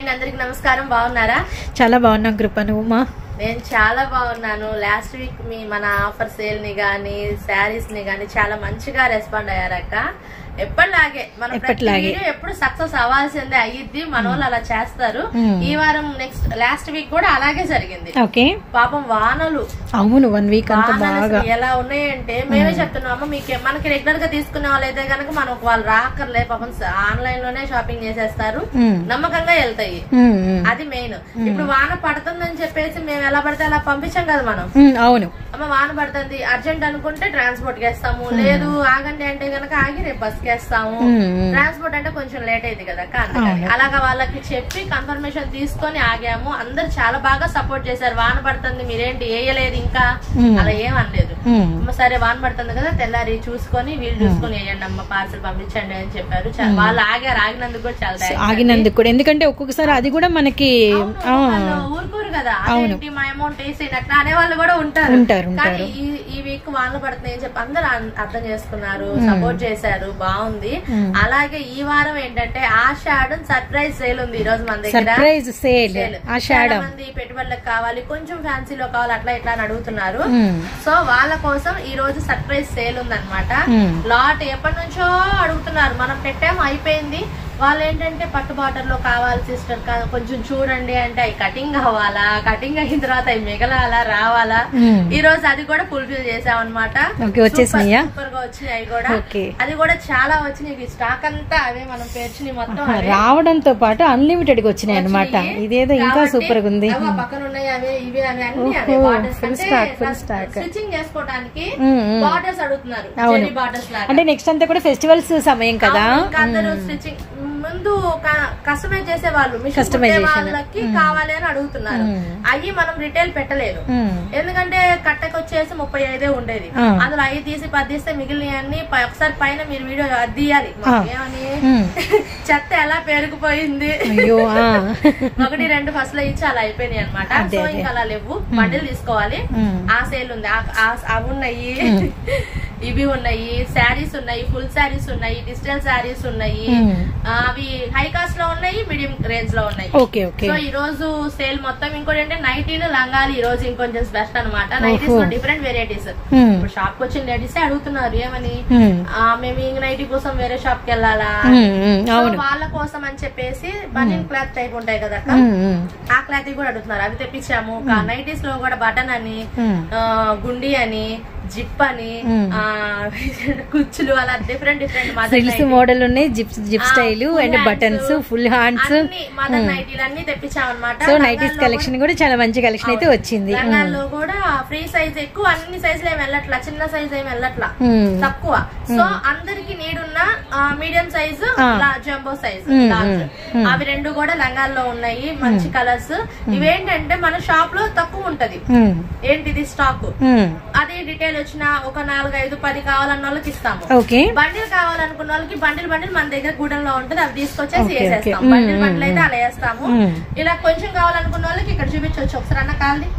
అండి అందరికి నమస్కారం బాగున్నారా చాలా బాగున్నాం కృప నువ్వు మా నేను చాలా బాగున్నాను లాస్ట్ వీక్ మీ మన ఆఫర్ సేల్ ని గానీ శారీస్ ని గానీ చాలా మంచిగా రెస్పాండ్ అయ్యారక్క ఎప్పటిలాగే మన ప్రతి ఎప్పటిలాగే. వీడియో ఎప్పుడు సక్సెస్ అవ్వాల్సిందే అయ్యిద్ది మన వాళ్ళు అలా చేస్తారు Hmm. ఈ వారం నెక్స్ట్ లాస్ట్ వీక్ కూడా అలాగే జరిగింది ఓకే పాపం వానలు అవును వన్ వీక్ అంతా వాహనాలు బాగా అసలు ఎలా ఉన్నాయంటే మేమే చెప్తున్నాం అమ్మ మీకు మనకి రెగ్యులర్ గా తీసుకునే వాళ్ళైతే కనుక మనకు వాళ్ళు రాకర్లే పాపం ఆన్లైన్ లోనే షాపింగ్ చేసేస్తారు ఉమ్, నమ్మకంగా వెళ్తాయి ఉమ్, ఉమ్, అది మెయిన్ ఇప్పుడు వాన పడుతుందని చెప్పేసి మేము ఎలా పడితే అలా పంపించాం కదా మనం ఉమ్, అవును అమ్మ వాన పడుతుంది అర్జెంట్ అనుకుంటే ట్రాన్స్పోర్ట్ వేస్తాము లేదు ఆగండి అంటే గనక ఆగి రేపు బస్ వేస్తాము ఉమ్, ఉమ్, ట్రాన్స్పోర్ట్ అంటే కొంచెం లేట్ అయింది కదా అక్క, అందుకని అలాగా వాళ్ళకి చెప్పి కన్ఫర్మేషన్ తీసుకొని ఆగాము అందరు చాలా బాగా సపోర్ట్ చేశారు వాన పడుతుంది మీరేంటి వేయలేదు ఇంకా ఉమ్, అలా ఏం అనలేదు ఉమ్, అమ్మ సరే వాన పడుతుంది కదా తెల్లారి చూసుకొని వీళ్ళు చూసుకొని వేయండి అమ్మ పార్సల్ పంపించండి అని చెప్పారు చా- వాళ్ళు ఆగారు ఆగినందుకు కూడా చాలా thanks. ఆగినందుకు కూడా ఎందుకంటే ఒక్కొక్కసారి అది కూడా మనకి ఆ, వాళ్ళు ఊరుకోరు కదా అదేంటి మా అమౌంట్ వేసేనట్టు అనే వాళ్ళు కూడా ఉంటారు ఉంటారు, కానీ ఈ ఈ వీక్ వానలు పడుతున్నాయి అని చెప్పి అందరూ అన్- అర్థం చేసుకున్నారు సపోర్ట్ చేశారు బాగుంది అలాగే ఈ వారం ఏంటంటే ఆషాఢం సర్ప్రైజ్ సేల్ ఉంది ఈ రోజు మన దగ్గర సర్ప్రైజ్ సేల్ Sale. ఆషాఢం చాలా మంది పెట్టుబడులకు కావాలి కొంచెం ఫ్యాన్సీలో కావాలి అట్లా ఇట్లా అని అడుగుతున్నారు ఉమ్, సో వాళ్ళ కోసం ఈ రోజు సర్ప్రైజ్ సేల్ ఉందన్నమాట ఉమ్, లాట్ ఎప్పటి నుంచో అడుగుతున్నారు మనం పెట్టాము అయిపోయింది వాళ్ళు ఏంటంటే పట్టు బాటర్ లో కావాలి సిస్టర్ కొంచెం చూడండి అంటే అవి కటింగ్ కావాలా కటింగ్ అయిన తర్వాత అవి మిగలాలా రావాలా ఉమ్, ఈ రోజు అది కూడా ఫుల్ఫిల్ చేసామన్నమాట ఓకే, వచ్చేసినాయా? సూపర్ గా వచ్చినాయి అవి కూడా ఓకే. అది కూడా చాలా వచ్చినాయి స్టాక్ అంతా అవే మనం పేర్చిని మొత్తం ఆహా, అవే. రావడంతో పాటు అన్లిమిటెడ్ గా వచ్చినాయి అనమాట వచ్చినాయి. ఇదేదో ఇంకా కాబట్టి సూపర్ గా ఉంది అవి ఆ పక్కన ఉన్నాయి అవే ఇవి అవి అన్ని అవే ఓహో, borders full stock, full stock. Stitching చేసుకోవడానికి ఉమ్, ఉమ్. బార్డర్స్ అడుగుతున్నారు అవును. చెరీ బార్డర్స్ లాగా అంటే నెక్స్ట్ అంతా కూడా ఫెస్టివల్స్ సమయం కదా అవును, ఇంకా అందరూ స్టిచ్చింగ్ ముందు కస్టమైజ్ చేసే వాళ్ళు మిషన్ కుట్టే Customization. వాళ్ళకి కావాలి అని అడుగుతున్నారు మ్మ్. అవి మనం రిటైల్ పెట్టలేదు ఉమ్, ఎందుకంటే కట్టకు వచ్చేసి ముప్పై ఐదే ఉండేది ఆ. అందులో ఐదు తీసి పది తీస్తే మిగిలినవన్నీ ప- ఒకసారి పైన మీరు వీడియో అది తీయాలి ఏమని ఉమ్. చెత్త ఎలా పెరిగిపోయింది అయ్యో ఆ. ఒకటి రెండు ఫస్ట్ లో ఇచ్చి అలా అయిపోయినాయి అనమాట అదే, సో అదే. ఇంకా అలా లేవు బండిల్ తీసుకోవాలి ఉమ్. ఆ సేల్ ఉంది ఆ- ఆ- అవి ఉన్నాయి ఇవి ఉన్నాయి శారీస్ ఉన్నాయి ఫుల్ శారీస్ ఉన్నాయి డిజిటల్ శారీస్ ఉన్నాయి ఉమ్. ఆ, అవి హై కాస్ట్ లో ఉన్నాయి మీడియం రేంజ్ లో ఉన్నాయి ఓకే ఓకే సో ఈ రోజు సేల్ మొత్తం ఇంకోటి అంటే నైటీలు లంగాలు ఈ రోజు ఇంకొంచెం స్పెషల్ అనమాట నైటీస్ లో ఓహో. డిఫరెంట్ వెరైటీస్ ఉమ్, ఇప్పుడు షాప్ కి వచ్చిన లేడీస్ అడుగుతున్నారు ఏమని ఉమ్, ఆ, మేము ఈ నైటీ కోసం వేరే షాప్ కి వెళ్ళాలా ఉమ్, ఉమ్, సో అవును వాళ్ళ కోసం అని చెప్పేసి బనియన్ క్లాత్ టైప్ ఉంటాయి కదా అక్క. ఉమ్, ఉమ్, ఆ క్లాత్ కూడా అడుగుతున్నారు అవి తెప్పించాము నైటీస్ లో కూడా బటన్ అని ఉమ్. ఆ, గుండి అని జిప్ అని మ్మ్. ఆ, కుచ్చులు అలా డిఫరెంట్ డిఫరెంట్ ఫ్రిల్స్ మోడల్ ఉన్నాయి zip zip style and buttons full hands అన్ని మదర్ నైటీలు అన్ని తెప్పించామన్నమాట సో నైటీస్ కలెక్షన్ కూడా చాలా మంచి కలెక్షన్ అయితే వచ్చింది లంగాల్లో కూడా ఫ్రీ సైజ్ ఎక్కువ అన్ని సైజులు ఏమి వెళ్ళట్లా చిన్న సైజ్ ఏమి వెళ్ళట్లా ఉమ్, తక్కువ సో అందరికి నీడ్ ఉన్న మీడియం సైజు జంబో సైజ్ మ్మ్, లార్జ్ మ్మ్. అవి రెండు కూడా లంగాల్లో ఉన్నాయి మంచి కలర్స్ ఇవేంటంటే మన షాప్ లో తక్కువ ఉంటది ఉమ్, ఏంటిది స్టాక్ ఉమ్, అదే డీటెయిల్ వచ్చిన ఒక నాలుగు ఐదు పది కావాలన్న వాళ్ళకి ఇస్తాము ఓకే బండిల్ కావాలనుకున్న వాళ్ళకి బండిల్ బండిల్ మన దగ్గర గూడెంలో ఉంటుంది అవి తీసుకొచ్చేసి Okay, వేసేస్తాం okay. బండిల్ మ్మ్, బండిల్ అయితే అలా వేస్తాము మ్మ్. ఇలా కొంచెం కావాలనుకున్న వాళ్ళకి ఇక్కడ చూపించవచ్చు ఒకసారి అన్న కాల్ది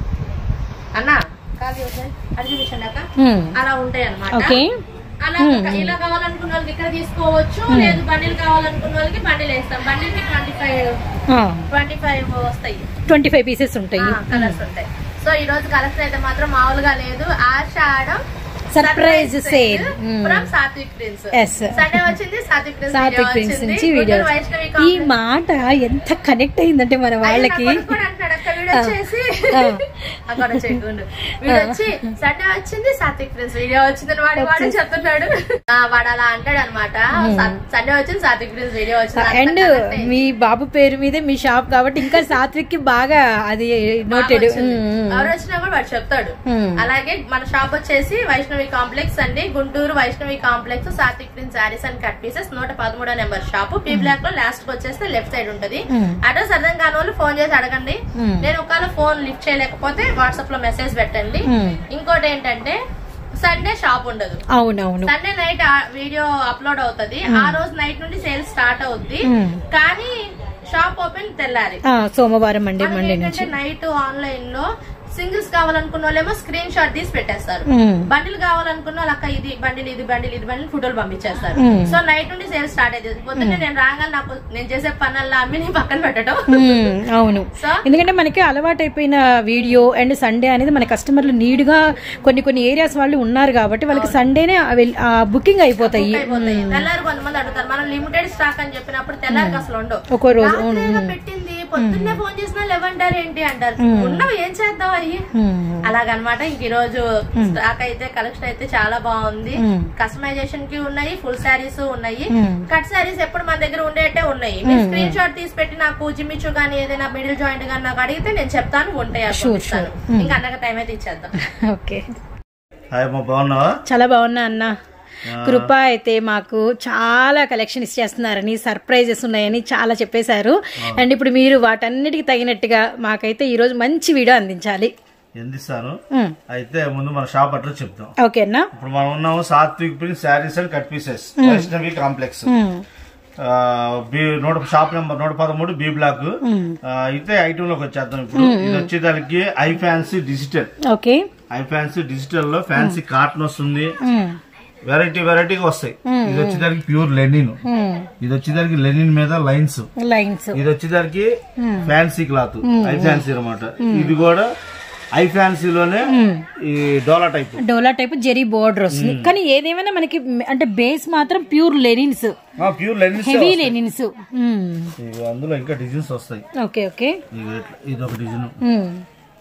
అన్న కాల్ది ఒకసారి అది చూపించండి అక్క ఉమ్, అలా ఉంటాయి అన్నమాట ఓకే అలా ఇలా కావాలనుకున్న వాళ్ళకి ఇక్కడ తీసుకోవచ్చు లేదు బండిల్ కావాలనుకున్న వాళ్ళకి బండిల్ వేస్తాం బండిల్ కి ట్వంటీ ఫైవ్ ట్వంటీ ఫైవ్ వస్తాయి ట్వంటీ ఫైవ్ పీసెస్ ఉంటాయి కలర్స్ ఉంటాయి సో ఈ రోజు కలెక్షన్ అయితే మాత్రం మామూలుగా లేదు Ashadham Surprise sale. Hmm. From Satvik prince Yes. Sunday వచ్చింది సాత్విక్ ప్రిన్స్ సాత్విక్ ప్రిన్స్ నుంచి వీడియో గుంటూరు వైష్ణవి ఈ కాంప్లెక్స్. మాట ఎంత కనెక్ట్ అయిందంటే మన ఆయన వాళ్ళకి నా కొడుకు కూడా అంటాడు, అక్క వీడు వచ్చేసి ఆ. అక్కడ చెక్కుండు వీడు వచ్చి సండే వచ్చింది సాత్విక్ ప్రిన్స్ వీడియో వచ్చిందని వాడి వాడు చెప్తున్నాడు ఆ, వాడు అలా అంటాడు అనమాట సండే వచ్చింది సాత్విక్ ప్రిన్స్ వీడియో వచ్చింది అంతా అండ్ connect అయింది. మీ బాబు పేరు మీదే మీ షాప్ కాబట్టి ఇంకా సాత్విక్ కి బాగా అది నోటెడ్ వచ్చింది. ఎవరు వచ్చినా కూడా వాడు చెప్తాడు అలాగే మన షాప్ వచ్చేసి వైష్ణవి కాంప్లెక్స్ అండి Guntur Vaishnavi complex Satvik prince sarees and cut pieces నూట పదమూడో నెంబర్ షాప్ పీ బ్లాక్ లో లాస్ట్ కి వచ్చేస్తే లెఫ్ట్ సైడ్ ఉంటది అడ్రస్ అర్థం కాని వాళ్ళు ఫోన్ చేసి అడగండి నేను ఒకవేళ ఫోన్ లిఫ్ట్ చేయలేకపోతే వాట్సాప్ లో మెసేజ్ పెట్టండి ఇంకోటి ఏంటంటే సండే షాప్ ఉండదు అవునవును సండే నైట్ వీడియో అప్లోడ్ అవుతది ఆ రోజు నైట్ నుండి సేల్ స్టార్ట్ అవుద్ది మ్మ్. కానీ షాప్ ఓపెన్ తెల్లారి ఆ, సోమవారం మండే మనం మండే ఏంటంటే నుంచి నైట్ ఆన్లైన్ లో సింగిల్స్ కావాలనుకున్న వాళ్ళేమో స్క్రీన్ షాట్ తీసి పెట్టేస్తారు మ్మ్. బండిల్ కావాలనుకున్న వాళ్ళు అక్క ఇది బండిల్ ఇది బండిల్ ఇది బండిల్ ఫోటోలు పంపించేస్తారు మ్మ్. సో నైట్ నుండి సేల్ స్టార్ట్ అవుతుంది పొద్దున్నే నేను రాగానే నాకు నేను చేసే పనుల్లో అమ్మి నేను పక్కన పెట్టడం మ్మ్, అవును సో ఎందుకంటే మనకి అలవాటైపోయిన వీడియో అండ్ సండే అనేది మన కస్టమర్లు నీడ్గా కొన్ని కొన్ని ఏరియాస్ వాళ్ళు ఉన్నారు కాబట్టి వాళ్ళకి సండేనే బుకింగ్ అయిపోతాయి అయిపోతాయి తెల్లారి కొంతమంది అడుగుతారు మనం లిమిటెడ్ స్టాక్ అని చెప్పినప్పుడు తెల్లారికి అసలు ఉండవు ఒక్కో రోజు రాత్రి ఏదో పెట్టింది పొద్దున్నే ఫోన్ చేసినా లేవంటారు ఏంటి అంటారు ఉన్నవి ఏం చేద్దాం అయ్యి మ్మ్. అలాగనమాట ఇంక ఈ రోజు స్టాక్ అయితే కలెక్షన్ అయితే చాలా బాగుంది మ్మ్. కస్టమైజేషన్ కి ఉన్నాయి ఫుల్ శారీస్ ఉన్నాయి మ్మ్. కట్ శారీస్ ఎప్పుడు మన దగ్గర ఉండేటే ఉన్నాయి మీరు స్క్రీన్ షాట్ తీసి పెట్టి నాకు జిమ్మిచ్చు గానీ ఏదైనా మిడిల్ జాయింట్ గానీ నాకు అడిగితే నేను చెప్తాను ఉంటాయి అవి Sure, పంపిస్తాను. sure. ఇంకా అన్నగా టైం అయితే ఇచ్చేద్దాం ఓకే హాయ్ అమ్మ బాగున్నావా చాలా బాగున్నా అన్న కృప అయితే మాకు చాలా కలెక్షన్ ఇచ్చేస్తున్నారని సర్ప్రైజెస్ ఉన్నాయని చాలా చెప్పేశారు అండ్ ఇప్పుడు మీరు వాటన్నిటికి తగినట్టుగా మాకైతే ఈ రోజు మంచి వీడియో అందించాలి ఎందిస్తాను మ్మ్. అయితే ముందు మన షాప్ అట్లా చెప్తాం ఓకేనా ఇప్పుడు మనం ఉన్నాము Sathvik print saris and cut pieces Vaishnavi complex మ్మ్. ఆ, బి నూట షాప్ నెంబర్ నూట పదమూడు బి బ్లాక్ ఆ, అయితే ఐటమ్ లోకి వచ్చేద్దాం ఇప్పుడు ఇది వచ్చేదానికి I fancy digital okay I fancy digital లో ఫ్యాన్సీ కాటన్ వస్తుంది మ్మ్. వెరైటీ వెరైటీగా వస్తాయి ఇది వచ్చేదానికి ప్యూర్ లెనిన్ మ్మ్. ఇది వచ్చేదానికి లెనిన్ మీద లైన్స్ లైన్స్ ఇది వచ్చేదానికి ఫ్యాన్సీ క్లాత్ ఐ ఫ్యాన్సీ అనమాట ఇది కూడా ఐ ఫ్యాన్సీలోనే ఈ dola type dola type zari border వస్తుంది కానీ ఏదేమైనా మనకి అంటే బేస్ మాత్రం pure linens pure linens heavy linens ఇవి అందులో ఇంకా డిజైన్స్ వస్తాయి ఓకే ఓకే ఇవి ఇట్లా- ఇది ఒక డిజైన్ మ్మ్.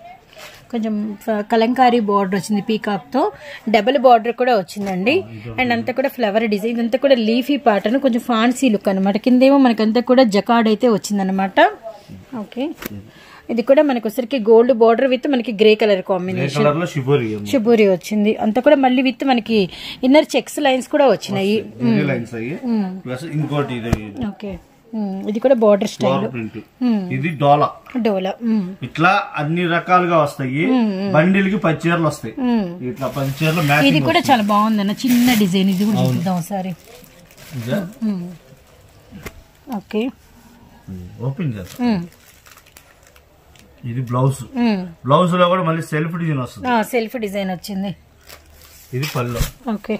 కొంచెం ఫ- కలంకారీ బార్డర్ వచ్చింది పీకాక్ తో డబుల్ బార్డర్ కూడా వచ్చిందండి అండ్ అంతా కూడా ఫ్లవర్ డిజైన్ ఇదంతా కూడా లీఫీ ప్యాటర్న్ కొంచెం ఫాన్సీ లుక్ అనమాట కిందేమో మనకంతా కూడా జకాడ్ అయితే వచ్చిందనమాట ఓకే ఇది కూడా మనకి వచ్చరికి గోల్డ్ బార్డర్ విత్ మనకి గ్రే కలర్ ఏ కాంబినేషన్ కలర్ లో షిబోరి షుబూరి వచ్చింది అంతా కూడా మళ్ళీ విత్ మనకి ఇన్నర్ చెక్స్ లైన్స్ కూడా వచ్చినాయి లైన్స్ అయ్యి ప్లస్ ఇంకోటి ఇది ఓకే మ్మ్. ఇది కూడా బార్డర్ స్టైల్ ఫ్లవర్ ప్రింట్ ఇది డోలా డోలా మ్మ్. ఇట్లా అన్ని రకాలుగా వస్తాయి బండిల్ కి పది చీరలు వస్తాయి మ్మ్. ఇట్లా పది చీరలు ఇది మ్యాచింగ్ కూడా చాలా బాగుందన్న చిన్న డిజైన్ ఇది కూడా చూద్దాం ఒకసారి ఓకే ఓపెన్ చేస్తాం ఇది బ్లౌజ్ మ్మ్. బ్లౌజ్ లో కూడా మళ్ళీ సెల్ఫ్ డిజైన్ వస్తుంది ఆ, సెల్ఫ్ డిజైన్ వచ్చింది ఇది పళ్ళు ఓకే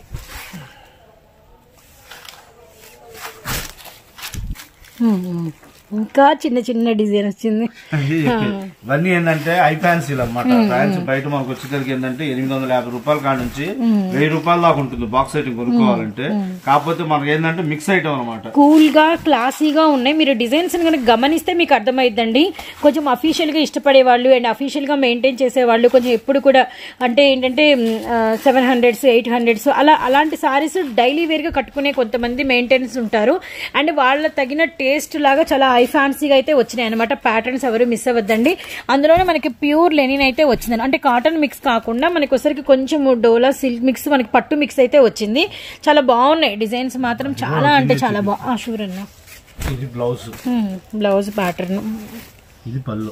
మ్మ్. ఇంకా చిన్న చిన్న డిజైన్ వచ్చింది ఇది ఇవన్నీ ఏంటంటే ఐ ఫ్యాన్సీలు అనమాట ఫ్యాన్సీ బయట మనకు వచ్చేసరికి ఏంటంటే ఎనిమిది వందల యాభై రూపాయల కాడ నుంచి వెయ్యి రూపాయల దాకా ఉంటుంది బాక్స్ ఐటమ్ కొనుక్కోవాలంటే కాకపోతే మనకి ఏంటంటే మిక్స్ ఐటమ్ అనమాట కూల్ గా క్లాసీగా ఉన్నాయి మీరు డిజైన్స్ కనుక గమనిస్తే మీకు అర్థమైద్దండి కొంచెం అఫీషియల్ గా ఇష్టపడే వాళ్ళు అండ్ అఫీషియల్ గా మెయింటైన్ చేసే వాళ్ళు కొంచెం ఎప్పుడు కూడా అంటే ఏంటంటే సెవెన్ హండ్రెడ్స్ ఎయిట్ హండ్రెడ్స్ అలా అలాంటి సారీస్ డైలీ వేర్ గా కట్టుకునే కొంతమంది మెయింటెనెన్స్ ఉంటారు అండ్ వాళ్ళ తగిన టేస్ట్ లాగా చాలా హై ఫ్యాన్సీగా అయితే వచ్చినాయి అనమాట ప్యాటర్న్స్ ఎవరు మిస్ అవ్వద్దండి అందులోనే మనకి ప్యూర్ లెనిన్ అయితే వచ్చింది అంటే కాటన్ మిక్స్ కాకుండా మనకి వచ్చరికి కొంచెం డోలా సిల్క్ మిక్స్ మనకి పట్టు మిక్స్ అయితే వచ్చింది చాలా బాగున్నాయి డిజైన్స్ మాత్రం చాలా అంటే చాలా బా షూర్ అన్న ఇది బ్లౌజ్ బ్లౌజ్ ప్యాటర్న్ ఇది పళ్ళు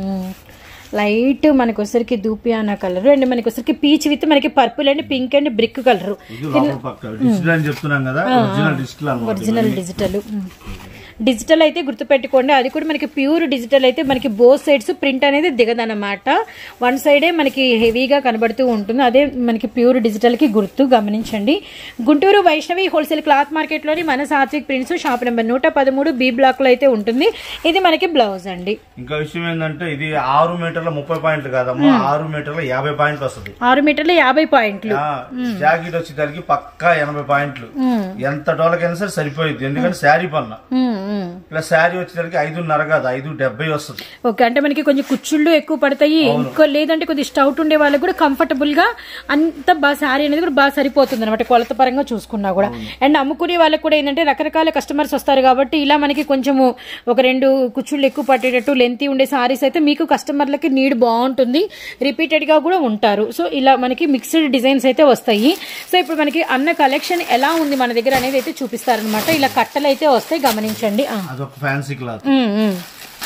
లైట్ మనకి వచ్చరికి దూపియానా కలర్ అండ్ మనకి వచ్చరికి పీచ్ విత్ మనకి purple and pink and brick colour ఇది లోపల పక్క డిజిటల్ అని చెప్తున్నాం కదా ఒరిజినల్ డిజిటల్ అనమాట ఒరిజినల్ డిజిటల్ డిజిటల్ అయితే గుర్తుపెట్టుకోండి అది కూడా మనకి ప్యూర్ డిజిటల్ అయితే మనకి బోత్ సైడ్స్ ప్రింట్ అనేది దిగదన్నమాట వన్ సైడే మనకి హెవీగా కనబడుతూ ఉంటుంది అదే మనకి ప్యూర్ డిజిటల్ కి గుర్తు గమనించండి Guntur Vaishnavi wholesale cloth market లోని మన సాత్విక్ ప్రింట్స్ షాప్ నెంబర్ నూట పదమూడు బి బ్లాక్ లో అయితే ఉంటుంది ఇది మనకి బ్లౌజ్ అండి ఇంకా విషయం ఏంటంటే ఇది ఆరు మీటర్ల ముప్పై పాయింట్లు కాదమ్మా ఆరు మీటర్ల యాభై పాయింట్లు వస్తుంది ఆరు మీటర్ల యాభై పాయింట్లు ఆ, జాకెట్ వచ్చేసరికి పక్కా ఎనభై పాయింట్లు ఎంత డోలకైనా సరే సరిపోయింది ఎందుకంటే శారీ పన్న ఉమ్, ఉమ్. ప్లస్ శారీ వచ్చేసరికి ఐదున్నర కాదు ఐదు డెబ్బై వస్తుంది ఓకే అంటే మనకి కొంచెం కుచ్చుళ్ళు ఎక్కువ పడతాయి ఇంకో లేదంటే కొద్దిగా స్టౌట్ ఉండే వాళ్ళకి కూడా కంఫర్టబుల్ గా అంత బాగా శారీ అనేది కూడా బాగా సరిపోతుంది అనమాట కొలత పరంగా చూసుకున్నా కూడా అండ్ అమ్ముకునే వాళ్ళకి కూడా ఏంటంటే రకరకాల కస్టమర్స్ వస్తారు కాబట్టి ఇలా మనకి కొంచెము ఒక రెండు కుచ్చుళ్ళు ఎక్కువ పట్టేటట్టు లెంతీ ఉండే సారీస్ అయితే మీకు కస్టమర్లకి నీడ్ బాగుంటుంది రిపీటెడ్ గా కూడా ఉంటారు సో ఇలా మనకి మిక్స్డ్ డిజైన్స్ అయితే వస్తాయి సో ఇప్పుడు మనకి అన్న కలెక్షన్ ఎలా ఉంది మన దగ్గర అనేది అయితే చూపిస్తారనమాట ఇలా కట్టలు అయితే వస్తాయి గమనించండి ఆ. అదొక ఫ్యాన్సీ క్లాత్ ఉమ్, ఉమ్.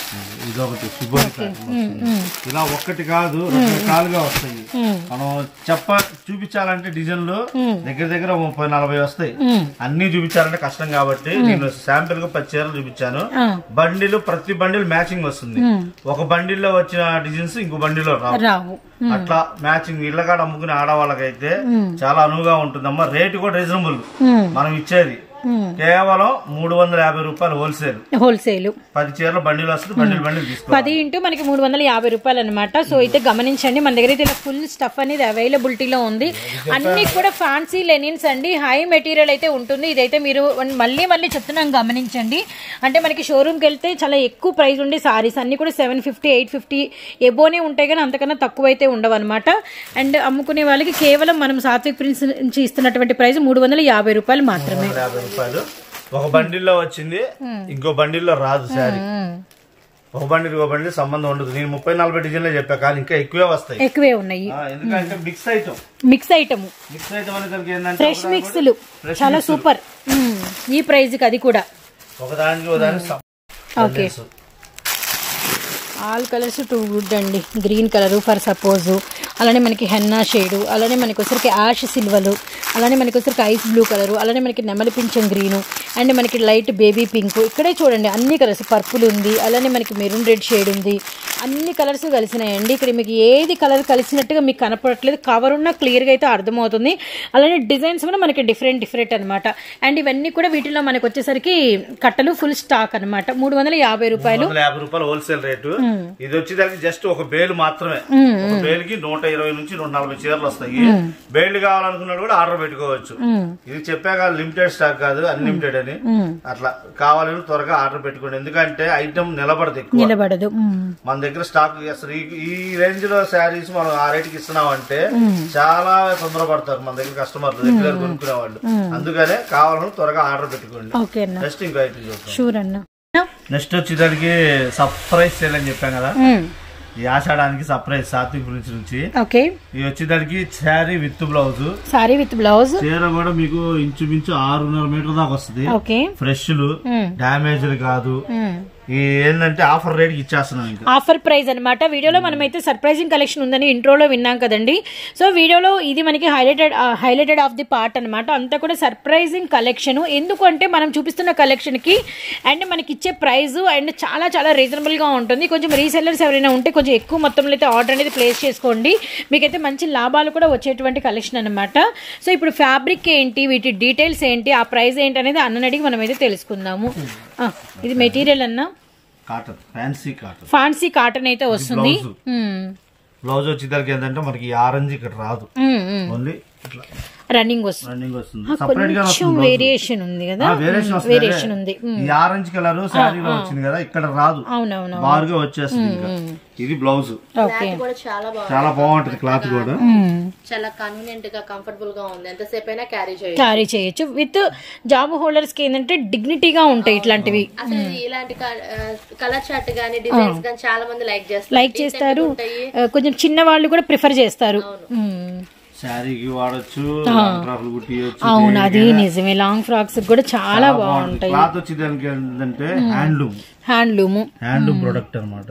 ఇది ఒకటి శుభోని ప్యాటర్న్ వస్తుంది. ఇలా ఒక్కటి కాదు రకరకాలుగా వస్తాయి మనం చెప్ప చూపించాలంటే డిజైన్లు దగ్గర దగ్గర ఓ ముప్పై నలభై వస్తాయి అన్ని చూపించాలంటే కష్టం కాబట్టి నేను శాంపిల్ గా పది చీరలు చూపించాను బండిలు ప్రతి బండిల్ మ్యాచింగ్ వస్తుంది ఒక బండిల్లో వచ్చిన డిజైన్స్ ఇంకో బండిలో రావు రావు అట్లా మ్యాచింగ్ ఇళ్ళకాడ అమ్ముకునే ఆడవాళ్ళకైతే చాలా అనువుగా ఉంటుందమ్మా రేటు కూడా రీజనబుల్ మనం ఇచ్చేది కేవలం మూడు వందల యాభై రూపాయలు హోల్సేల్ హోల్సేల్ పది చీరలు బండిలు వస్తుంది బండిలు బండిలు తీసుకోవాలి పది ఇంటూ మనకి మూడు వందల యాభై రూపాయలు అనమాట సో అయితే గమనించండి మన దగ్గర అయితే ఇలా ఫుల్ స్టఫ్ అనేది అవైలబిలిటీలో ఉంది అన్ని కూడా ఫ్యాన్సీ లెనిన్స్ అండి హై మెటీరియల్ అయితే ఉంటుంది ఇదైతే మీరు మళ్ళీ మళ్ళీ చెప్తున్నాం గమనించండి అంటే మనకి షోరూమ్కి వెళ్తే చాలా ఎక్కువ ప్రైస్ ఉండే సారీస్ అన్ని కూడా సెవెన్ ఫిఫ్టీ ఎయిట్ ఫిఫ్టీ ఎబోనే ఉంటాయి కానీ అంతకన్నా తక్కువ అయితే ఉండవు అనమాట అండ్ అమ్ముకునే వాళ్ళకి కేవలం మనం సాత్విక్ ప్రిన్స్ నుంచి ఇస్తున్నటువంటి ప్రైస్ మూడు వందల యాభై రూపాయలు మాత్రమే వందల యాభై రూపాయలు ఒక బండిల్లో వచ్చింది ఇంకో బండిల్లో రాదు శారీ ఒక బండి ఇంకో బండి సంబంధం ఉండదు నేను ముప్పై నలభై డిజైన్లే చెప్పా కానీ ఇంకా ఎక్కువే వస్తాయి ఎక్కువే ఉన్నాయి ఆ, ఎందుకంటే mix item mix item mix item అనేసరికి ఏంటంటే ఫ్రెష్ మిక్స్లు చాలా సూపర్ మ్మ్. ఈ ప్రైస్ కి అది కూడా ఒకదానికి ఒకదానికి సం- okay all colours too good అండి గ్రీన్ కలర్ ఫర్ సపోజ్ అలానే మనకి హెన్నా షేడు అలానే మనకి వచ్చరికి యాష్ సిల్వరు అలానే మనకి వచ్చరికి ఐస్ బ్లూ కలరు అలానే మనకి నెమలి పింఛం గ్రీను అండ్ మనకి లైట్ బేబీ పింక్ ఇక్కడే చూడండి అన్ని కలర్స్ పర్పుల్ ఉంది అలానే మనకి మెరూన్ రెడ్ షేడ్ ఉంది అన్ని కలర్స్ కలిసినాయండి ఇక్కడ మీకు ఏది కలర్ కలిసినట్టుగా మీకు కనపడట్లేదు కవర్ ఉన్న క్లియర్గా అయితే అర్థమవుతుంది అలానే డిజైన్స్ కూడా మనకి డిఫరెంట్ డిఫరెంట్ అనమాట అండ్ ఇవన్నీ కూడా వీటిలో మనకి వచ్చేసరికి కట్టలు ఫుల్ స్టాక్ అనమాట మూడు వందల యాభై రూపాయలు వందల యాభై రూపాయలు హోల్సేల్ రేటు ఇది వచ్చేదానికి జస్ట్ ఒక బేలు మాత్రమే ఒక బేలుకి నూట ఇరవై నుంచి నూట నలభై చీరలు వస్తాయి బేలు కావాలనుకున్నాడు కూడా ఆర్డర్ పెట్టుకోవచ్చు ఇది చెప్పాక లిమిటెడ్ స్టాక్ కాదు అన్లిమిటెడ్ అని అట్లా కావాలని త్వరగా ఆర్డర్ పెట్టుకోండి ఎందుకంటే ఐటమ్ నిలబడదు ఎక్కువ నిలబడదు మ్మ్. మన దగ్గర స్టాక్ అసలు ఈ- ఈ రేంజ్ లో శారీస్ మనం ఆ రేటుకి ఇస్తున్నాం అంటే చాలా తొందరపడతారు మన దగ్గర కస్టమర్లు రెగ్యులర్ కొనుక్కునే వాళ్ళు అందుకనే కావాలని త్వరగా ఆర్డర్ పెట్టుకోండి ఓకే అన్న నెక్స్ట్ ఇంకో ఐటమ్ చూద్దాం షూర్ అన్న నెక్స్ట్ వచ్చేదానికి సర్ప్రైజ్ సేల్ అని చెప్పాం కదా మ్మ్. ఈ ఆషాఢానికి సర్ప్రైజ్ సాత్విక్ గురించి నుంచి ఓకే ఇది వచ్చేదానికి sari with blouse sari with blouse చీర కూడా మీకు ఇంచుమించు ఆరున్నర మీటర్ దాకా వస్తుంది ఓకే ఫ్రెష్లు మ్మ్. డ్యామేజ్లు కాదు మ్మ్. ఈ ఏంటంటే ఆఫర్ రేట్ ఇచ్చేస్తున్నాం ఇంకా ఆఫర్ ప్రైస్ అనమాట వీడియోలో మనమైతే సర్ప్రైజింగ్ కలెక్షన్ ఉందని ఇంట్రోలో విన్నాం కదండి సో వీడియోలో ఇది మనకి highlighted highlighted of the part అనమాట అంతా కూడా సర్ప్రైజింగ్ కలెక్షన్ ఎందుకంటే మనం చూపిస్తున్న కలెక్షన్కి అండ్ మనకి ఇచ్చే ప్రైస్ అండ్ చాలా చాలా రీజనబుల్గా ఉంటుంది కొంచెం రీసెల్లర్స్ ఎవరైనా ఉంటే కొంచెం ఎక్కువ మొత్తంలో అయితే ఆర్డర్ అనేది ప్లేస్ చేసుకోండి మీకైతే మంచి లాభాలు కూడా వచ్చేటువంటి కలెక్షన్ అనమాట సో ఇప్పుడు ఫ్యాబ్రిక్ ఏంటి వీటి డీటెయిల్స్ ఏంటి ఆ ప్రైస్ ఏంటి అనేది అన్నని అడిగి మనమైతే తెలుసుకుందాము ఆ, ఇది మెటీరియల్ అన్నా cotton fancy cotton fancy cotton అయితే వస్తుంది బ్లౌజ్ మ్మ్. బ్లౌజ్ వచ్చేదానికి ఏంటంటే మనకి ఈ ఆరెంజ్ ఇక్కడ రాదు మ్మ్, మ్మ్. ఓన్లీ ఇట్లా రన్నింగ్ వస్తుంది రన్నింగ్ వస్తుంది ఆ, సపరేట్ గా కొంచెం వస్తుంది వేరియేషన్ ఉంది కదా వేరియేషన్ మ్మ్, వస్తుంది వేరియేషన్ ఉంది మ్మ్. ఈ ఆరెంజ్ కలర్ శారీలో వచ్చింది కదా ఇక్కడ రాదు అవునవును బారుగా వచ్చేస్తుంది ఇంకా ఇది బ్లౌజ్ ఓకే కూడా చాలా బాగుంది చాలా బాగుంటది క్లాత్ కూడా చాలా కన్వీనియంట్ గా కంఫర్టబుల్ గా ఉంది ఎంతసేపు అయినా క్యారీ చేయొచ్చు క్యారీ చేయొచ్చు విత్ జాబ్ హోల్డర్స్ కి ఏంటంటే డిగ్నిటీగా ఉంటాయి ఇట్లాంటివి అసలు ఇలాంటి కలర్ చార్ట్ గానీ డిజైన్స్ గానీ చాలా మంది లైక్ చేస్తారు లైక్ చేస్తారు ఆ, కొంచెం చిన్న వాళ్ళు కూడా ప్రిఫర్ చేస్తారు మ్మ్. శారీకి వాడచ్చు లాంగ్ ఫ్రాక్లు కుట్టియచ్చు అవును అది నిజమే లాంగ్ ఫ్రాక్స్ కూడా చాలా బాగుంటాయి క్లాత్ వచ్చేదానికి ఏంటంటే హ్యాండ్లూమ్ హ్యాండ్లూమ్ హ్యాండ్లూమ్ ప్రొడక్ట్ అన్నమాట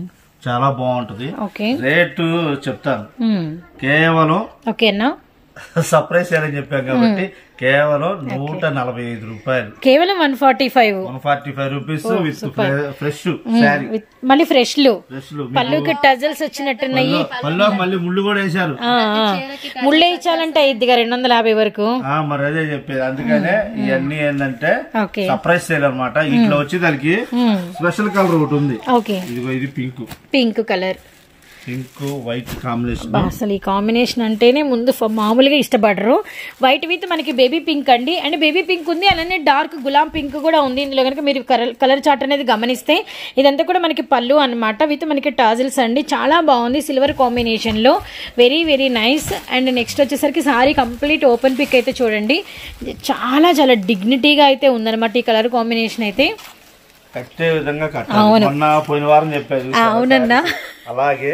చాలా బాగుంటది ఓకే రేటు చెప్తాను మ్మ్. కేవలం ఓకేనా సర్ప్రైజ్ అని చెప్పాం కాబట్టి కేవలం నూట నలభై ఐదు రూపాయలు కేవలం one forty five one forty five rupees with fresh sari మళ్ళీ ఫ్రెష్లు ఫ్రెష్ పళ్ళుకి టజల్స్ వచ్చినట్టున్నాయి పళ్ళు మళ్ళీ ముళ్ళు కూడా వేశారు ఆ, ఆ. ముళ్ళే ఇచ్చాలంటే ఇదిగా రెండు వందల యాభై వరకు ఆ, మరి అదే చెప్పేది అందుకనే ఇవన్నీ ఏంటంటే ఓకే సర్ప్రైజ్ సేల్ అనమాట ఇట్లా వచ్చి దానికి స్పెషల్ కలర్ ఒకటి ఉంది ఓకే ఇదిగో ఇది pink pink colour pink white combination అసలు ఈ కాంబినేషన్ అంటేనే ముందు ఫ- మామూలుగా ఇష్టపడరు వైట్ విత్ మనకి బేబీ పింక్ అండి అండ్ బేబీ పింక్ ఉంది అలానే డార్క్ గులాం పింక్ కూడా ఉంది ఇందులో కనుక మీరు కలర్ కలర్ చార్ట్ అనేది గమనిస్తే ఇదంతా కూడా మనకి పళ్ళు అన్నమాట విత్ మనకి టాజిల్స్ అండి చాలా బాగుంది సిల్వర్ కాంబినేషన్ లో very very nice and next వచ్చేసరికి సారీ కంప్లీట్ ఓపెన్ పిక్ అయితే చూడండి చాలా చాలా డిగ్నిటీగా అయితే ఉందన్నమాట ఈ కలర్ కాంబినేషన్ అయితే కట్టే విధంగా కట్టాలి మొన్న పోయిన వారం చెప్పారు అవునన్నా అలాగే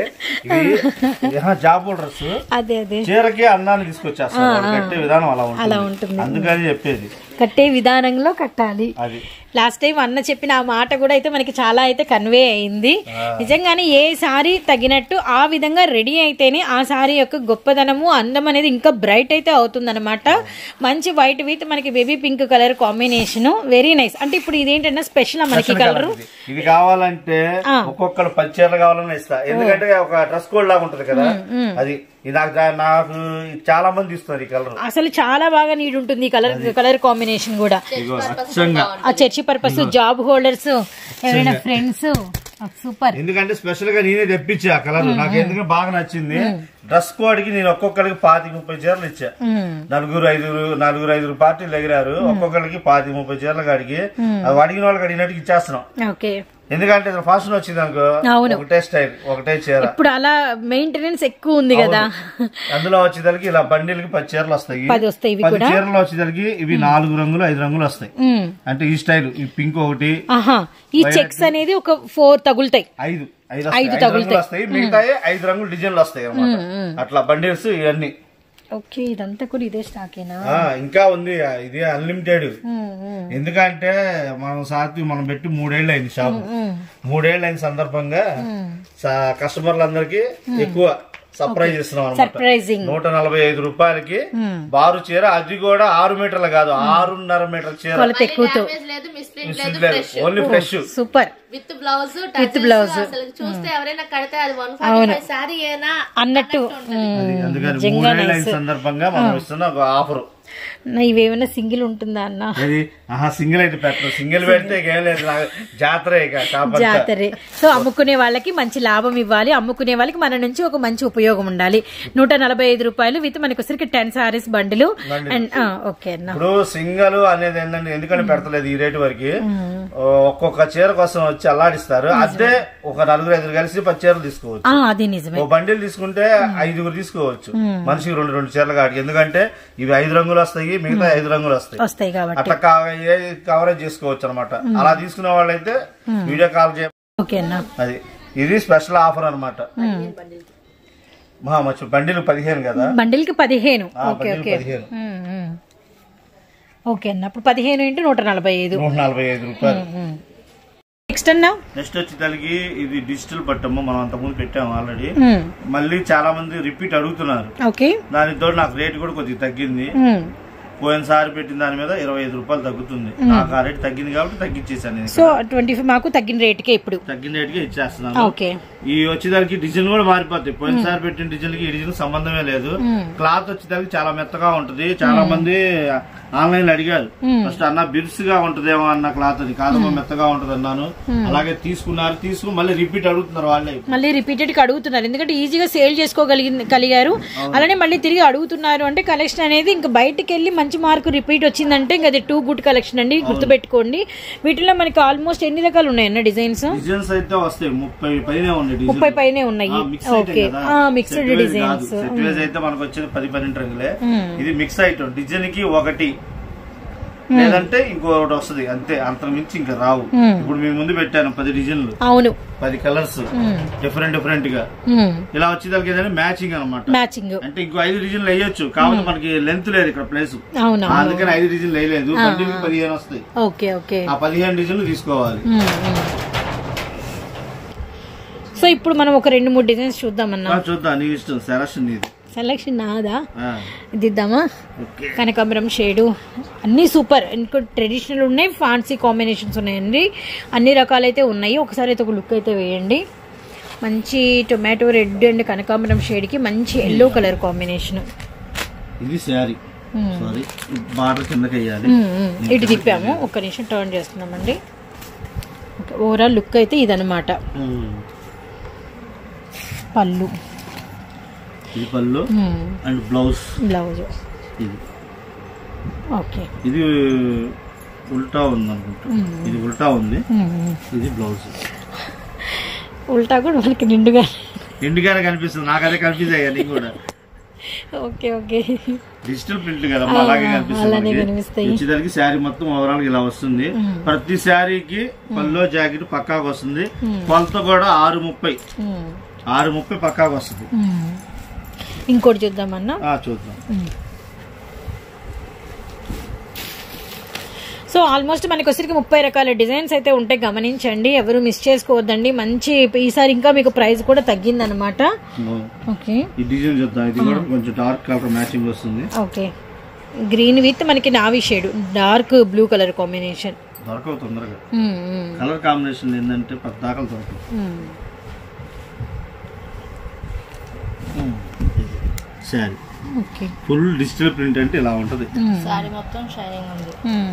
ఇది జాబ్ డ్రెస్ అదే అదే చీరకి అందాన్ని తీసుకొచ్చేస్తారు వాళ్ళు కట్టే విధానం అలా అలా ఉంటుంది ఉంటుంది అందుకని చెప్పేది కట్టే విధానంలో కట్టాలి అది లాస్ట్ టైం అన్న చెప్పిన ఆ మాట కూడా అయితే మనకి చాలా అయితే కన్వే అయింది నిజంగానే ఏ సారీ తగినట్టు ఆ విధంగా రెడీ అయితేనే ఆ సారీ యొక్క గొప్పదనము అందం అనేది ఇంకా బ్రైట్ అయితే అవుతుందన్నమాట మంచి వైట్ విత్ మనకి baby pink colour combination very nice అంటే ఇప్పుడు ఇదేంటన్నా స్పెషల్ మనకి కలర్ ఇది. ఇది కావాలంటే ఒక్కొక్కరు పది చీరలు కావాలని ఇస్తా ఎందుకంటే ఒక డ్రెస్ కోడ్ లాగా ఉంటది కదా అది ఇది నాకు దా- నాకు చాలా మంది ఇస్తున్నారు ఈ కలర్ అసలు చాలా బాగా నీట్ ఉంటుంది ఈ కలర్ కలర్ కాంబినేషన్ కూడా ఇదిగో అచ్చంగా ఆ చర్చి పర్పస్ జాబ్ హోల్డర్స్ ఎవరైనా ఫ్రెండ్స్ సూపర్ ఎందుకంటే స్పెషల్ గా నేనే తెప్పించా ఆ కలర్ నాకు ఎందుకంటే బాగా నచ్చింది డ్రెస్ కోడ్ కి నేను ఒక్కొక్కరికి పాతి ముప్పై చీరలు ఇచ్చా నలుగురు ఐదుగురు నలుగురు ఐదుగురు పార్టీలు ఎగిరారు ఒక్కొక్కరికి పాతి ముప్పై చీరలు అడిగి అది అడిగిన వాళ్ళకి అడిగినట్టుగా ఇచ్చేస్తున్నాం ఓకే ఎందుకంటే ఫ్యాషన్ వచ్చింది అనుకో అవును. ఒకటే స్టైల్ ఒకటే చీర ఇప్పుడు అలా మెయింటెనెన్స్ ఎక్కువ ఉంది కదా అందులో వచ్చేసరికి ఇలా బండిలకి పది చీరలు వస్తాయి పది వస్తాయి ఇవి పది కూడా చీరలు వచ్చేసరికి ఇవి నాలుగు రంగులు ఐదు రంగులు వస్తాయి ఉమ్. అంటే ఈ స్టైల్ ఈ పింక్ ఒకటి ఆహా ఈ చెక్స్ అనేది ఒక ఫోర్ తగులుతాయి ఐదు ఐదు వస్తాయి. ఐదు రంగులు వస్తాయి మిగతా ఐదు రంగులు డిజైన్లు వస్తాయి అన్నమాట అట్లా బండిల్స్ ఇవన్నీ ఓకే ఇదంతా కూడా ఇదే స్టాకేనా ఆ, ఇంకా ఉంది ఇది అన్లిమిటెడ్ ఎందుకంటే మనం సాత్వి మనం పెట్టి మూడేళ్ళు అయింది షాప్ మూడేళ్ళు అయిన సందర్భంగా స- కస్టమర్లందరికీ ఎక్కువ సర్ప్రైజ్ ఇస్తున్నాం అనమాట సర్ప్రైజింగ్ నూట నలభై ఐదు రూపాయలకి బారు చీర అది కూడా ఆరు మీటర్లు కాదు ఆరున్నర మీటర్ చీర కొలత ఎక్కువతో డ్యామేజ్ లేదు మిస్ప్రింట్ లేదు fresh only fresh super with blouse With blouse. అసలు చూస్తే ఎవరైనా కడితే అది వన్ ఫార్టీ ఫైవ్ సారీ ఏనా అన్నట్టు అందుకని మూడేళ్ళు అయిన సందర్భంగా మనం ఇస్తున్న ఒక ఆఫర్ నా ఇవేమైనా సింగిల్ ఉంటుందా అన్న ఇది ఆహా సింగిల్ అయితే పెట్టరు సింగిల్ పెడితే ఇక ఏం లేదు నాకు జాతర ఇక షాప్ అంతా. జాతరే సో అమ్ముకునే వాళ్ళకి మంచి లాభం ఇవ్వాలి అమ్ముకునే వాళ్ళకి మన నుంచి ఒక మంచి ఉపయోగం ఉండాలి నూట నలభై ఐదు రూపాయలు విత్ మనకి వచ్చరికి టెన్ సారీస్ బండిలు అండ్ ఓకే అన్న ఇప్పుడు సింగల్ అనేది ఏంటంటే ఎందుకని పెడతలేదు ఈ రేటు వరకు ఒక్కొక్క చీర కోసం వచ్చి అల్లాడిస్తారు అదే ఒక నలుగురు ఐదుగురు కలిసి పది చీరలు తీసుకోవచ్చు ఆ, అది నిజమే ఓ బండిల్ తీసుకుంటే ఐదుగురు తీసుకోవచ్చు మనిషికి రెండు రెండు చీరలు కాడికి ఎందుకంటే ఇవి ఐదు రంగులు వస్తాయి మిగతా ఐదు రంగులు వస్తాయి వస్తాయి కాబట్టి అట్లా కవరేజ్ చేసుకోవచ్చు అనమాట అలా తీసుకునే వాళ్ళైతే వీడియో కాల్ చేయ ఓకే అన్న అది ఇది స్పెషల్ ఆఫర్ అనమాట మహా మచ్చు బండిలు పదిహేను కదా బండిల్ కి పదిహేను ఆ, ఓకే బండిల్ ఓకే పదిహేను ఉమ్, ఉమ్. ఓకే అన్న ఇప్పుడు పదిహేను ఇంటూ నూట నలభై ఐదు నూట నలభై ఐదు రూపాయలు నెక్స్ట్ అన్న నెక్స్ట్ వచ్చి దానికి ఇది డిజిటల్ పట్టము మనం అంతకుముందు పెట్టాము ఆల్రెడీ ఉమ్, మళ్ళీ చాలా మంది రిపీట్ అడుగుతున్నారు ఓకే దానితో నాకు రేట్ కూడా కొద్దిగా తగ్గింది ఉమ్. పోయినసారి పెట్టిన దాని మీద ఇరవై ఐదు రూపాయలు తగ్గుతుంది నాకు ఆ రేట్ తగ్గింది కాబట్టి తగ్గించేసాను నేను సో ట్వంటీ మాకు తగ్గిన రేట్కే ఇప్పుడు తగ్గిన రేట్కి ఇచ్చేస్తున్నాను ఓకే ఈ వచ్చేదానికి డిజైన్ కూడా మారిపోతాయి పోయినసారి పెట్టిన డిజైన్ కి ఈ డిజైన్ సంబంధమే లేదు క్లాత్ వచ్చేదానికి చాలా మెత్తగా ఉంటది చాలా మంది ఆన్లైన్ లో అడిగారు ఫస్ట్ అన్న బిర్స్ గా ఉంటదేమో అన్న క్లాత్ అది కాదమ్మా మెత్తగా ఉంటది అన్నాను అలాగే తీసుకున్నారు తీసుకుని మళ్ళీ రిపీట్ అడుగుతున్నారు వాళ్ళే మళ్ళీ రిపీటెడ్ గా అడుగుతున్నారు ఎందుకంటే ఈజీగా సేల్ చేసుకోగలిగి కలిగారు అలానే మళ్ళీ తిరిగి అడుగుతున్నారు అంటే కలెక్షన్ అనేది ఇంకా బయటికి వెళ్ళి మంచి మార్కు రిపీట్ వచ్చిందంటే ఇంకా అది టూ గుడ్ కలెక్షన్ అండి గుర్తుపెట్టుకోండి వీటిలో మనకి ఆల్మోస్ట్ ఎన్ని రకాలు ఉన్నాయన్న డిజైన్స్ డిజైన్స్ అయితే వస్తాయి ముప్పై పైనే ఉన్నాయి డిజైన్ ముప్పై పైనే ఉన్నాయి mix okay mixed designs set వేజ్ అయితే మనకు వచ్చేది పది పన్నెండు రంగులే ఇది మిక్స్ ఐటమ్ డిజైన్ కి ఒకటి లేదంటే ఇంకొకటి వస్తది అంతే అంతకు మించి ఇంకా రావు ఇప్పుడు మీ ముందు పెట్టాను పది డిజైన్లు అవును పది కలర్స్ డిఫరెంట్ డిఫరెంట్ గా ఇలా వచ్చేదానికి ఏదైనా మ్యాచింగ్ అనమాట మ్యాచింగ్ అంటే ఇంకో ఐదు డిజైన్లు వేయొచ్చు కాకపోతే మనకి లెంత్ లేదు ఇక్కడ ప్లేస్ అవును అందుకని ఐదు డిజైన్లు వేయలేదు బండికి పదిహేను వస్తాయి ఓకే ఓకే ఆ పదిహేను డిజైన్లు తీసుకోవాలి సో ఇప్పుడు మనం ఒక రెండు మూడు డిజైన్స్ చూద్దామన్నా ఆ, చూద్దాం నీ ఇష్టం సెలక్షన్ నీది సెలక్షన్ నాదా ఆ, ఇది ఇద్దామా ఓకే కనకాంబరం షేడు అన్నీ సూపర్ ఇంకో ట్రెడిషనల్ ఉన్నాయి ఫ్యాన్సీ కాంబినేషన్స్ ఉన్నాయండి అన్ని రకాలైతే ఉన్నాయి ఒకసారి అయితే ఒక లుక్ అయితే వేయండి మంచి టొమాటో రెడ్ అండ్ కనకాంబరం షేడ్కి మంచి ఎల్లో కలర్ కాంబినేషన్ ఇది శారీ సారీ బార్డర్ కిందకి వేయాలి ఇటు తిప్పాము ఒక్క నిమిషం టర్న్ చేస్తున్నామండి ఓవరాల్ లుక్ అయితే ఇదనమాట ఉమ్. పళ్ళు ఇది పళ్ళు అండ్ బ్లౌజ్ బ్లౌజ్ ఇది ఓకే ఇది ఉల్టా ఉంది అనుకుంటా ఇది ఉల్టా ఉంది ఇది బ్లౌజ్ ఉల్టా కూడా మనకి నిండుగా ఎండుగానే కనిపిస్తుంది నాకు అదే కన్ఫ్యూజ్ అయ్యా నీకు కూడా ఓకే ఓకే డిజిటల్ ప్రింట్ కదా అలాగే కనిపిస్తుంది అలానే మనకి. కనిపిస్తాయి. వచ్చేదానికి శారీ మొత్తం ఓవరాల్ ఇలా వస్తుంది ప్రతి శారీకి పల్లో జాకెట్ పక్కాగా వస్తుంది కొలత కూడా ఆరు ముప్పై మ్మ్. ఆరు ముప్పై పక్కాగా వస్తుంది మ్మ్. ఇంకోటి చూద్దామన్నా ఆ, చూద్దాం సో ఆల్మోస్ట్ మనకి వచ్చరికి ముప్పై రకాల డిజైన్స్ అయితే ఉంటాయి గమనించండి ఎవరు మిస్ చేసుకోవద్దండి మంచి ఈసారి ఇంకా మీకు ప్రైస్ కూడా తగ్గిందనమాట ఓకే ఈ డిజైన్ చూద్దాం ఇది కూడా కొంచెం డార్క్ కలర్ మ్యాచింగ్ వస్తుంది ఓకే గ్రీన్ విత్ మనకి navy shade dark blue colour combination దొరకవు తొందరగా కలర్ కాంబినేషన్ ఏంటంటే పద్దాకలు దొరకవు sari okay full digital print అంటే ఇలా ఉంటది సారీ మొత్తం షైనింగ్ ఉంది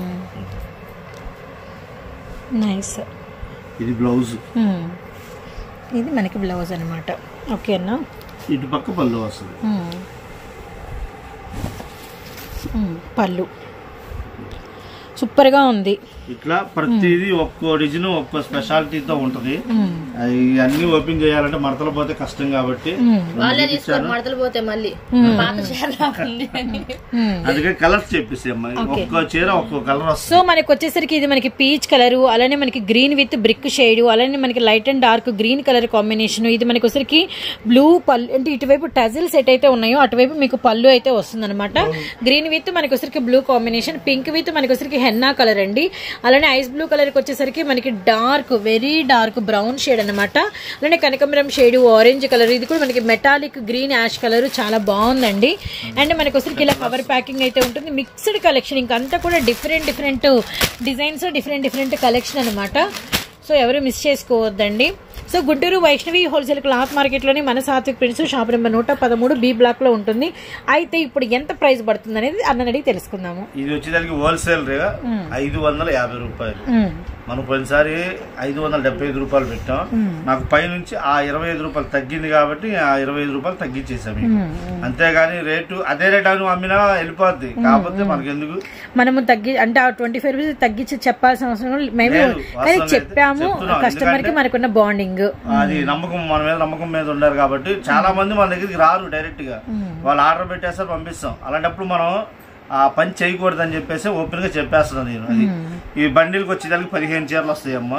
నైస్ ఇది బ్లౌజ్ ఇది మనకి బ్లౌజ్ అనమాట ఓకే అన్న ఇటు పక్క పళ్ళు వస్తుంది పళ్ళు సూపర్గా ఉంది ఇట్లా ప్రతిదీ ఒక్కో డిజైన్ ఒక్కో స్పెషాలిటీతో ఉంటది అవి అన్ని ఓపెన్ చేయాలంటే మడతలు పోతే కష్టం కాబట్టి వాళ్ళే తీసుకోరు మడతలు పోతే మళ్ళీ పాత చీర లాగుంది అని. అందుకే కలర్స్ చెప్పేసి అమ్మాయి ఒక్కో చీర ఒక్కో కలర్ సో వస్తుంది మనకి వచ్చేసరికి ఇది మనకి పీచ్ కలర్ అలానే మనకి గ్రీన్ విత్ బ్రిక్ షేడ్ అలానే మనకి light and dark green colour combination ఇది మనకి వచ్చరికి బ్లూ పళ్ళు అంటే ఇటువైపు టజిల్ సెట్ అయితే ఉన్నాయో అటువైపు మీకు పళ్ళు అయితే వస్తుంది అనమాట గ్రీన్ విత్ మనకి వచ్చరికి బ్లూ కాంబినేషన్ పింక్ విత్ మనకి వచ్చరికి హెన్నా కలర్ అండి అలానే ఐస్ బ్లూ కలర్ కి వచ్చేసరికి మనకి dark very dark brown shade అనమాట అలానే కనకమరం షేడ్ ఆరెంజ్ కలర్ ఇది కూడా మనకి మెటాలిక్ గ్రీన్ యాష్ కలర్ చాలా బాగుందండి అండ్ మనకి వచ్చరికి ఇలా కవర్ ప్యాకింగ్ అయితే ఉంటుంది మిక్స్డ్ కలెక్షన్ ఇంకంతా కూడా different different designs different different collection అనమాట సో ఎవరు మిస్ చేసుకోవద్దండి so Guntur Vaishnavi wholesale cloth మార్కెట్లోని మన సాత్విక్ ప్రింట్స్ షాప్ నెంబర్ నూట పదమూడు బి బ్లాక్ లో ఉంటుంది అయితే ఇప్పుడు ఎంత ప్రైస్ పడుతుంది అనేది అన్నని అడిగి తెలుసుకుందాము ఇది వచ్చేదానికి హోల్సేల్ రేగా ఐదు వందల యాభై రూపాయలు మనం పోయినసారి ఐదు వందల డెబ్బై ఐదు రూపాయలు పెట్టాం నాకు పైనుంచి ఆ ఇరవై ఐదు రూపాయలు తగ్గింది కాబట్టి ఆ ఇరవై ఐదు రూపాయలు తగ్గించేసాం మీకు అంతేగాని రేటు అదే రేట్ అని అమ్మినా వెళ్ళిపోద్ది కాకపోతే మనకి ఎందుకు మనము తగ్గి అంటే ఆ ట్వంటీ ఫైవ్ రూపీస్ తగ్గించి చెప్పాల్సిన అవసరం కూడా మేము లేదు. కానీ వాస్తవం చెప్పాము అయితే చెప్తున్నాం. కస్టమర్ కి ఎందుకంటే- మనకున్న బాండింగ్ అది నమ్మకం మన మీద నమ్మకం మీద ఉండారు కాబట్టి చాలా మంది మన దగ్గరికి రారు డైరెక్ట్ గా వాళ్ళు ఆర్డర్ పెట్టేస్తారు పంపిస్తాం అలాంటప్పుడు మనం ఆ పని చేయకూడదు అని చెప్పేసి ఓపెన్ గా చెప్పేస్తున్నాను నేను అది ఈ బండిల్కి వచ్చేదానికి పదిహేను చీరలు వస్తాయి అమ్మ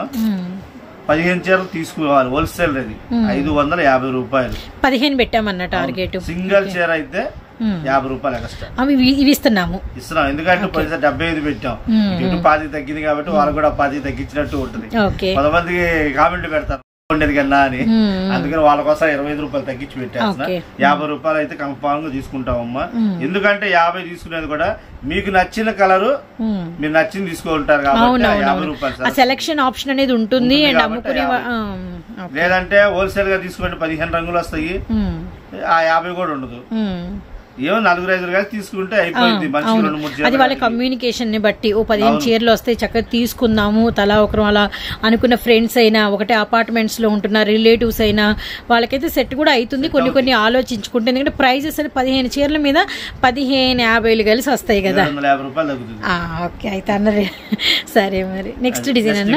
పదిహేను చీరలు తీసుకోవాలి హోల్సేల్ అది ఐదు వందల యాభై రూపాయలు పదిహేను పెట్టామన్న టార్గెట్ సింగిల్ చీర అయితే యాభై రూపాయలు ఎక్స్ట్రా అవి ఇవి- ఇవి ఇస్తున్నాము ఇస్తున్నాం ఎందుకంటే పోయినసారి డెబ్బై ఐదు పెట్టాం ఇటు పాతికి తగ్గింది కాబట్టి వాళ్ళు కూడా పాతికి తగ్గించినట్టు ఉంటుంది ఓకే కొంతమందికి కామెంట్ పెడతారు ఉండేది కన్నా అని అందుకని వాళ్ళ కోసం ఇరవై ఐదు రూపాయలు తగ్గించి పెట్టేస్తున్నా ఓకే. యాభై రూపాయలు అయితే కన్ఫామ్ గా తీసుకుంటామమ్మా ఎందుకంటే యాభై తీసుకునేది కూడా మీకు నచ్చిన కలరు మీరు నచ్చింది తీసుకుంటారు కాబట్టి ఆ యాభై రూపాయలు ఆ సార్ సెలక్షన్ ఆప్షన్ అనేది ఉంటుంది ఉంటుంది అండ్ కాబట్టి అమ్ముకునే వా- ఆ, ఓకే. లేదంటే హోల్సేల్ గా తీసుకోండి పదిహేను రంగులు వస్తాయి ఉమ్, ఆ యాభై కూడా ఉండదు ఉమ్. ఏమో నలుగురు ఐదుగురు కలిసి తీసుకుంటే అయిపోయింది మనిషి అవును రెండు మూడు అది చీరలు వాళ్ళ కలిపి. కమ్యూనికేషన్ ని బట్టి ఓ పదిహేను చీరలు వస్తాయి చక్కగా తీసుకుందాము తలా ఒకరు అలా అనుకున్న ఫ్రెండ్స్ అయినా ఒకటే అపార్ట్మెంట్స్ లో ఉంటున్న రిలేటివ్స్ అయినా వాళ్ళకైతే సెట్ కూడా అవుతుంది కొన్ని కొన్ని ఆలోచించుకుంటే ఎందుకంటే ప్రైజెస్ అని పదిహేను చీరల మీద పదిహేను యాభైలు కలిసి వస్తాయి కదా రెండు వందల యాభై రూపాయలు తగ్గుతుంది ఆ, ఓకే అయితే అన్నది సరే మరి నెక్స్ట్ డిజైన్ అన్న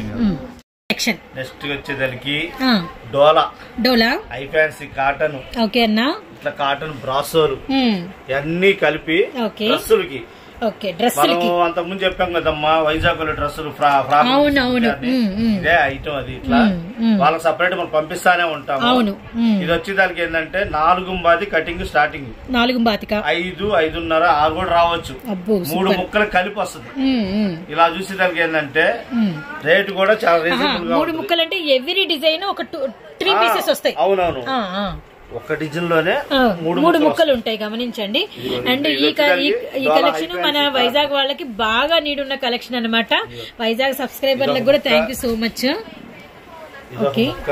సెక్షన్ నెక్స్ట్ వచ్చేదానికి dola dola I fancy cotton okay అన్న ఇట్లా కాటన్ బ్రాసోలు ఉమ్, ఇవన్నీ కలిపి ఓకే డ్రస్సులకి ఓకే డ్రెస్ మనం అంత ముందు చెప్పాం కదమ్మా వైజాగ్ లో డ్రెస్సులు ఫ్రా- ఫ్రాక్ అవును, అవును. అని. ఉమ్, ఉమ్. ఇదే ఐటమ్ అది ఇట్లా వాళ్ళకి సపరేట్ మనం పంపిస్తానే ఉంటాము అవును ఉమ్, ఇది వచ్చేదానికి ఏంటంటే నాలుగు బాది కటింగ్ స్టార్టింగ్ నాలుగు బాతిక ఐదు ఐదున్నర ఆరు కూడా రావచ్చు అబ్బో మూడు ముక్కలు కలిపి వస్తుంది ఉమ్, ఉమ్. ఇలా చూసేదానికి ఏంటంటే రేటు కూడా చాలా రీజనబుల్ గా మూడు ఉంటుంది. ముక్కలు అంటే ఎవ్రీ డిజైన్ ఒక టూ త్రీ పీసెస్ వస్తాయి అవునవును ఆ, ఆ. ఒక్క డిజైన్ లోనే ఆ, మూడు మూడు ముక్కలు ముక్కలు ఉంటాయి గమనించండి అండ్ ఈ క- ఈ- ఈ డోలా కలెక్షన్ హై మన ఫ్యాన్సీ వైజాగ్ వాళ్ళకి బాగా నీడ్ ఉన్న కలెక్షన్ అన్నమాట వైజాగ్ సబ్స్క్రైబర్లకు కూడా థ్యాంక్ యూ సో మచ్ ఇదొక ఓకే. ముక్క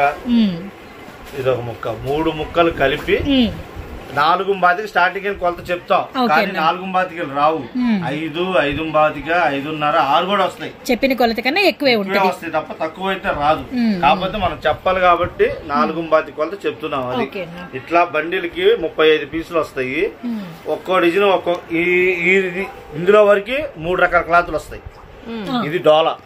ఇదొక ముక్క మూడు ముక్కలు కలిపి నాలుగు బాతికి స్టార్టింగ్ అని కొలత చెప్తాం ఓకే కానీ అన్న. నాలుగు బాతికి రావు ఐదు ఐదు బాతిక ఐదున్నర ఆరు కూడా వస్తాయి చెప్పిన కొలత కన్నా ఎక్కువే ఎక్కువే ఉంటది వస్తాయి తప్ప తక్కువ అయితే రాదు కాకపోతే మనం చెప్పాలి కాబట్టి నాలుగు బాతి కొలత చెప్తున్నాం అది ఓకే అన్న. ఇట్లా బండిలకి ముప్పై ఐదు పీసులు వస్తాయి ఒక్కో డిజైన్ ఒక్కో ఈ ఈ- ఇందులో వరకు మూడు రకాల క్లాతులు వస్తాయి ఇది డోలా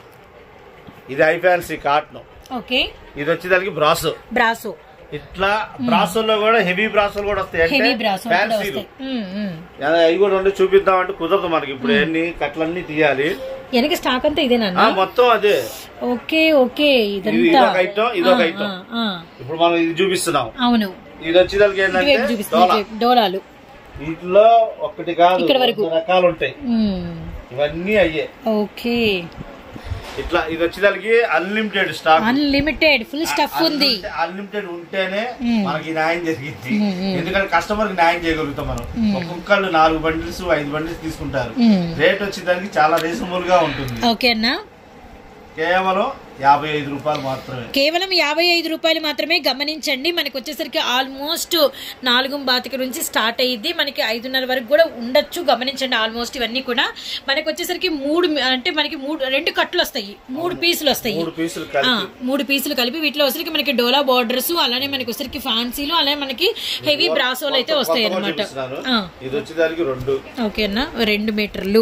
ఇది ఐ ఫ్యాన్సీ కాటన్ ఓకే ఇది వచ్చేదానికి బ్రాసో బ్రాసో ఇట్లా బ్రాసోల్లో కూడా హెవీ బ్రాసోలు కూడా వస్తాయి అంటే హెవీ బ్రాసో కూడా ఫ్యాన్సీలు వస్తాయి ఉమ్, ఉమ్. అవి కూడా రెండు చూపిద్దామంటే కుదరదు మనకి ఇప్పుడు ఎన్ని కట్లన్నీ తీయాలి వెనక స్టాక్ అంతా ఇదేనా ఆ మొత్తం అదే ఓకే ఓకే ఇది ఇదంతా ఇదొక ఐటమ్ ఇదొక ఆ, ఐటమ్ ఆ, ఇప్పుడు మనం ఇది చూపిస్తున్నాం అవును ఇది వచ్చేదానికి ఏంటంటే ఇటువైపు చూపిస్తుంది డోలా ఇటువైపు డోలాలు వీటిలో ఒకటి కాదు ఇక్కడ వరకు. రెండు రకాలు ఉంటాయి ఉమ్. ఇవన్నీ అయ్యే ఓకే ఇట్లా ఇది వచ్చేదానికి unlimited stock unlimited full stuff ఉంది అన్లిమిటెడ్ ఉంటేనే మనకి న్యాయం జరిగింది ఎందుకంటే కస్టమర్ కి న్యాయం చేయగలుగుతాం మనం ఒక్కొక్కళ్ళు నాలుగు బండిల్స్ ఐదు బండిల్స్ తీసుకుంటారు రేట్ వచ్చేదానికి చాలా రీజనబుల్ గా ఉంటుంది ఓకే అన్నా కేవలం యాభై ఐదు రూపాయలు మాత్రమే కేవలం యాభై ఐదు రూపాయలు మాత్రమే గమనించండి మనకి వచ్చేసరికి ఆల్మోస్ట్ నాలుగు బాతిక నుంచి స్టార్ట్ అయ్యింది మనకి ఐదున్నర వరకు కూడా ఉండొచ్చు గమనించండి ఆల్మోస్ట్ ఇవన్నీ కూడా మనకి వచ్చేసరికి మూడు అంటే మనకి మూడు రెండు కట్లు వస్తాయి మూడు పీసులు వస్తాయి మూడు పీసులు ఆ, కలిపి మూడు పీసులు కలిపి వీటిలో వచ్చరికి మనకి డోలా బార్డర్స్ అలానే మనకి వచ్చరికి ఫ్యాన్సీలు అలానే మనకి హెవీ బ్రాసోలు అయితే వస్తాయి కొత్తగా అనమాట చూపిస్తున్నాను. ఇది వచ్చేదానికి రెండు ఓకేనా రెండు మీటర్లు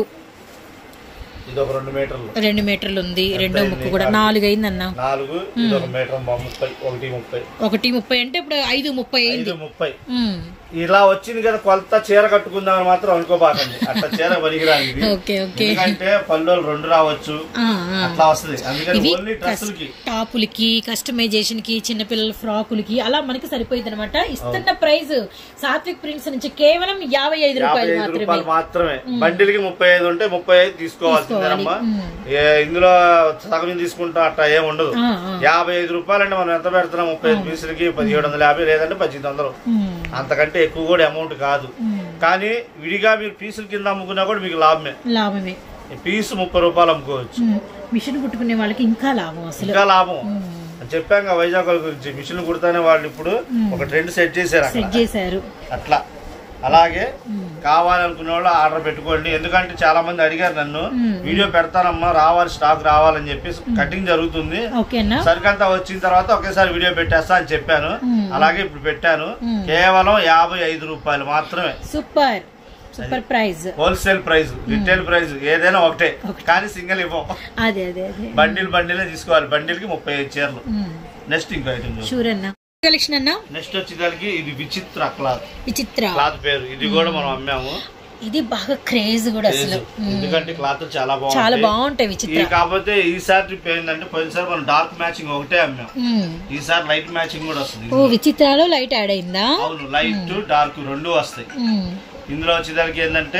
ఇది ఒక రెండు మీటర్లు రెండు మీటర్లు ఉంది రెండో ముక్కు కూడా నాలుగు అయిందన్న నాలుగు ఇది ఒక మీటర్ మా ముప్పై ఒకటి ముప్పై ఒకటి ముప్పై అంటే ఇప్పుడు ఐదు ముప్పై అయింది ఐదు ముప్పై ఉమ్. ఇలా వచ్చింది కదా కొలత చీర కట్టుకుందామని మాత్రం అనుకోబాకండి అట్లా చీర పనికిరాదు ఇది ఓకే ఓకే ఎందుకంటే పల్లెలు రెండు రావచ్చు ఆ, ఆ. అట్లా వస్తుంది అందుకని ఇవి ఓన్లీ డ్రెస్సులకి టాపులకి కస్టమైజేషన్ కి చిన్నపిల్లల ఫ్రాకులకి అలా మనకి సరిపోయింది అనమాట ఇస్తున్న ప్రైస్ సాత్విక్ ప్రింట్స్ నుంచి కేవలం యాభై ఐదు యాభై రూపాయలు ఐదు మాత్రమే రూపాయలు మాత్రమే బండిల్కి ముప్పై ఐదు ఉంటే ముప్పై ఐదు తీసుకోవాల్సిందేనమ్మా ఏ- ఇందులో సగం తీసుకుంటాం అట్లా ఏం ఉండదు ఆ, ఆ. యాభై ఐదు రూపాయలు అంటే మనం ఎంత పెడుతున్నాం ముప్పై ఐదు పీసులకి పదిహేడు వందల యాభై లేదంటే పద్దెనిమిది వందలు ఉమ్, అంతకంటే ఎక్కువ కూడా అమౌంట్ కాదు కానీ విడిగా మీరు పీసుల కింద అమ్ముకున్నా కూడా మీకు లాభమే లాభమే ఈ పీసు ముప్పై రూపాయలు అమ్ముకోవచ్చు ఉమ్, మిషన్ కుట్టుకునే వాళ్ళకి ఇంకా లాభం అసలు ఇంకా లాభం అని చెప్పాం కదా వైజాగ్ వాళ్ళ గురించి మిషన్ కుడతానే వాళ్ళు ఇప్పుడు ఒక ట్రెండ్ సెట్ చేశారు అక్కడ సెట్ చేశారు అట్లా అలాగే కావాలనుకునే వాళ్ళు ఆర్డర్ పెట్టుకోండి ఎందుకంటే చాలా మంది అడిగారు నన్ను వీడియో పెడతానమ్మా రావాలి స్టాక్ రావాలని చెప్పి కటింగ్ జరుగుతుంది ఓకేనా సరికంతా వచ్చిన తర్వాత ఒకేసారి వీడియో పెట్టేస్తా అని చెప్పాను అలాగే ఇప్పుడు పెట్టాను కేవలం యాభై ఐదు రూపాయలు మాత్రమే super super prize wholesale price retail price ఏదైనా ఒకటే కానీ సింగిల్ ఇవ్వం అదే అదే అదే బండిల్ బండిలే తీసుకోవాలి బండిల్ కి ముప్పై ఐదు చీరలు నెక్స్ట్ ఇంకో ఐటమ్ షూర్ అన్న కలెక్షన్ అన్న నెక్స్ట్ వచ్చేదానికి ఇది విచిత్ర క్లాత్ విచిత్ర క్లాత్ పేరు ఇది కూడా మనం అమ్మాము ఇది బాగా క్రేజ్ కూడా అసలు ఎందుకంటే క్లాత్ చాలా చాలా బాగుంది బాగుంటాయి విచిత్ర ఇది కాకపోతే ఈసారి ట్రిప్ ఏంటంటే పోయినసారి మనం డార్క్ మ్యాచింగ్ ఒకటే అమ్మాం ఉమ్. ఈసారి లైట్ మ్యాచింగ్ కూడా వస్తుంది ఓ విచిత్రాలో లైట్ యాడ్ అయిందా అవును లైట్ డార్క్ రెండు వస్తాయి ఉమ్. ఇందులో వచ్చేదానికి ఏంటంటే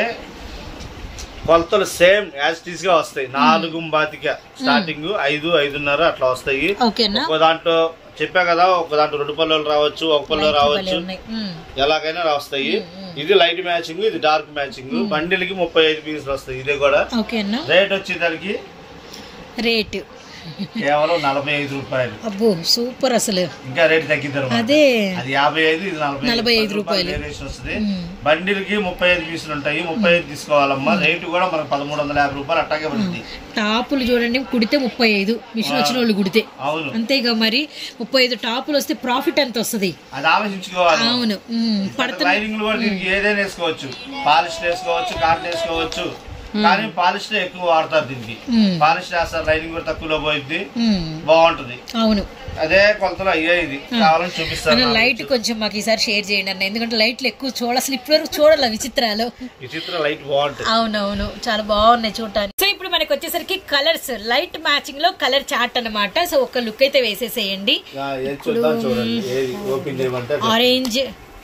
కొలతలు సేమ్ యాజ్ టీస్ గా వస్తాయి నాలుగు బాతిక స్టార్టింగ్ ఐదు ఐదున్నర అట్లా వస్తాయి ఓకేనా ఒక దాంట్లో చెప్పా కదా ఒక దాంట్లో రెండు పళ్ళు రావచ్చు ఒక పళ్ళు భలే రావచ్చు ఉన్నాయి ఉమ్. ఎలాగైనా వస్తాయి ఇది లైట్ మ్యాచింగ్ ఇది డార్క్ మ్యాచింగ్ బండిల్కి ముప్పై ఐదు పీసులు వస్తాయి ఇదే కూడా ఓకేనా రేట్ వచ్చేసరికి రేటు కేవలం నలభై ఐదు రూపాయలు అబ్బో సూపర్ అసలు ఇంకా రేట్ తగ్గిద్దరు అదే అది యాభై ఐదు ఇది నలభై నలభై ఐదు పది రూపాయలు. వేరియేషన్ వస్తుంది బండిల్కి ముప్పై ఐదు పీసులు ఉంటాయి ముప్పై ఐదు తీసుకోవాలమ్మా రేటు కూడా మనకు పదమూడు వందల యాభై రూపాయలు అట్టాగే పడుతుంది టాపులు చూడండి కుడితే ముప్పై ఐదు మిషన్ వచ్చిన వాళ్ళు కుడితే అవును అంతేగా మరి ముప్పై ఐదు టాపులు వస్తే ప్రాఫిట్ ఎంత వస్తుంది అది ఆలోచించుకోవాలి అవును ఉమ్, పడుతున్న లైనింగ్ కూడా దీనికి ఏదైనా వేసుకోవచ్చు పాలిష్ వేసుకోవచ్చు కాటన్ వేసుకోవచ్చు కానీ పాలిష్ ఎక్కువ వాడతారు దీనికి ఉమ్, పాలిష్ వేస్తారు లైనింగ్ కూడా తక్కువలో పోయింది ఉమ్, బాగుంటది అవును అదే కొలతలు అయ్యే ఇది కావాలని చూపిస్తాను అన్న లైట్ కొంచెం మాకు ఈసారి షేర్ చేయండి అన్న ఎందుకంటే లైట్లు ఎక్కువ చూడ అసలు ఇప్పటివరకు చూడాలి విచిత్రాలు ఈ చిత్ర లైట్ బాగుంటది అవునవును చాలా బాగున్నాయి చూడటానికి సో ఇప్పుడు మనకి వచ్చేసరికి కలర్స్ లైట్ మ్యాచింగ్ లో కలర్ చార్ట్ అన్నమాట సో ఒక లుక్ అయితే వేసేసేయండి ఆ, ఏది చూద్దాం చూడండి ఏది ఓపెన్ చేయమంటే అది. ఆరెంజ్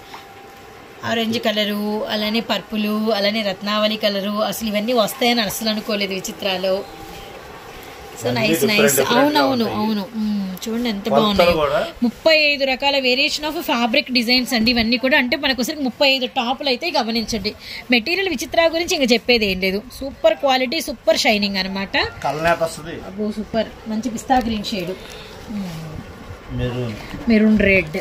ఆరెంజ్ కలరు అలానే పర్పుల్ అలానే రత్నావళి కలరు అసలు ఇవన్నీ వస్తాయని అసలు అనుకోలేదు విచిత్రాలు సో అన్నీ నైస్ different నైస్ different గా అవునవును ఉంటాయి. అవును మ్మ్. చూడండి ఎంత కొలతలు బాగున్నాయి కూడా ముప్పై ఐదు రకాల వేరియేషన్ ఆఫ్ ఫ్యాబ్రిక్ డిజైన్స్ అండి ఇవన్నీ కూడా అంటే మనకు ఒకసారి ముప్పై ఐదు టాపులు అయితే గమనించండి మెటీరియల్ విచిత్ర గురించి ఇంకా చెప్పేది ఏం లేదు సూపర్ క్వాలిటీ సూపర్ షైనింగ్ అనమాట కళ్ళనేత వస్తుంది అబ్బో సూపర్ మంచి పిస్తా గ్రీన్ షేడ్ మీరు మెరూన్ రెడ్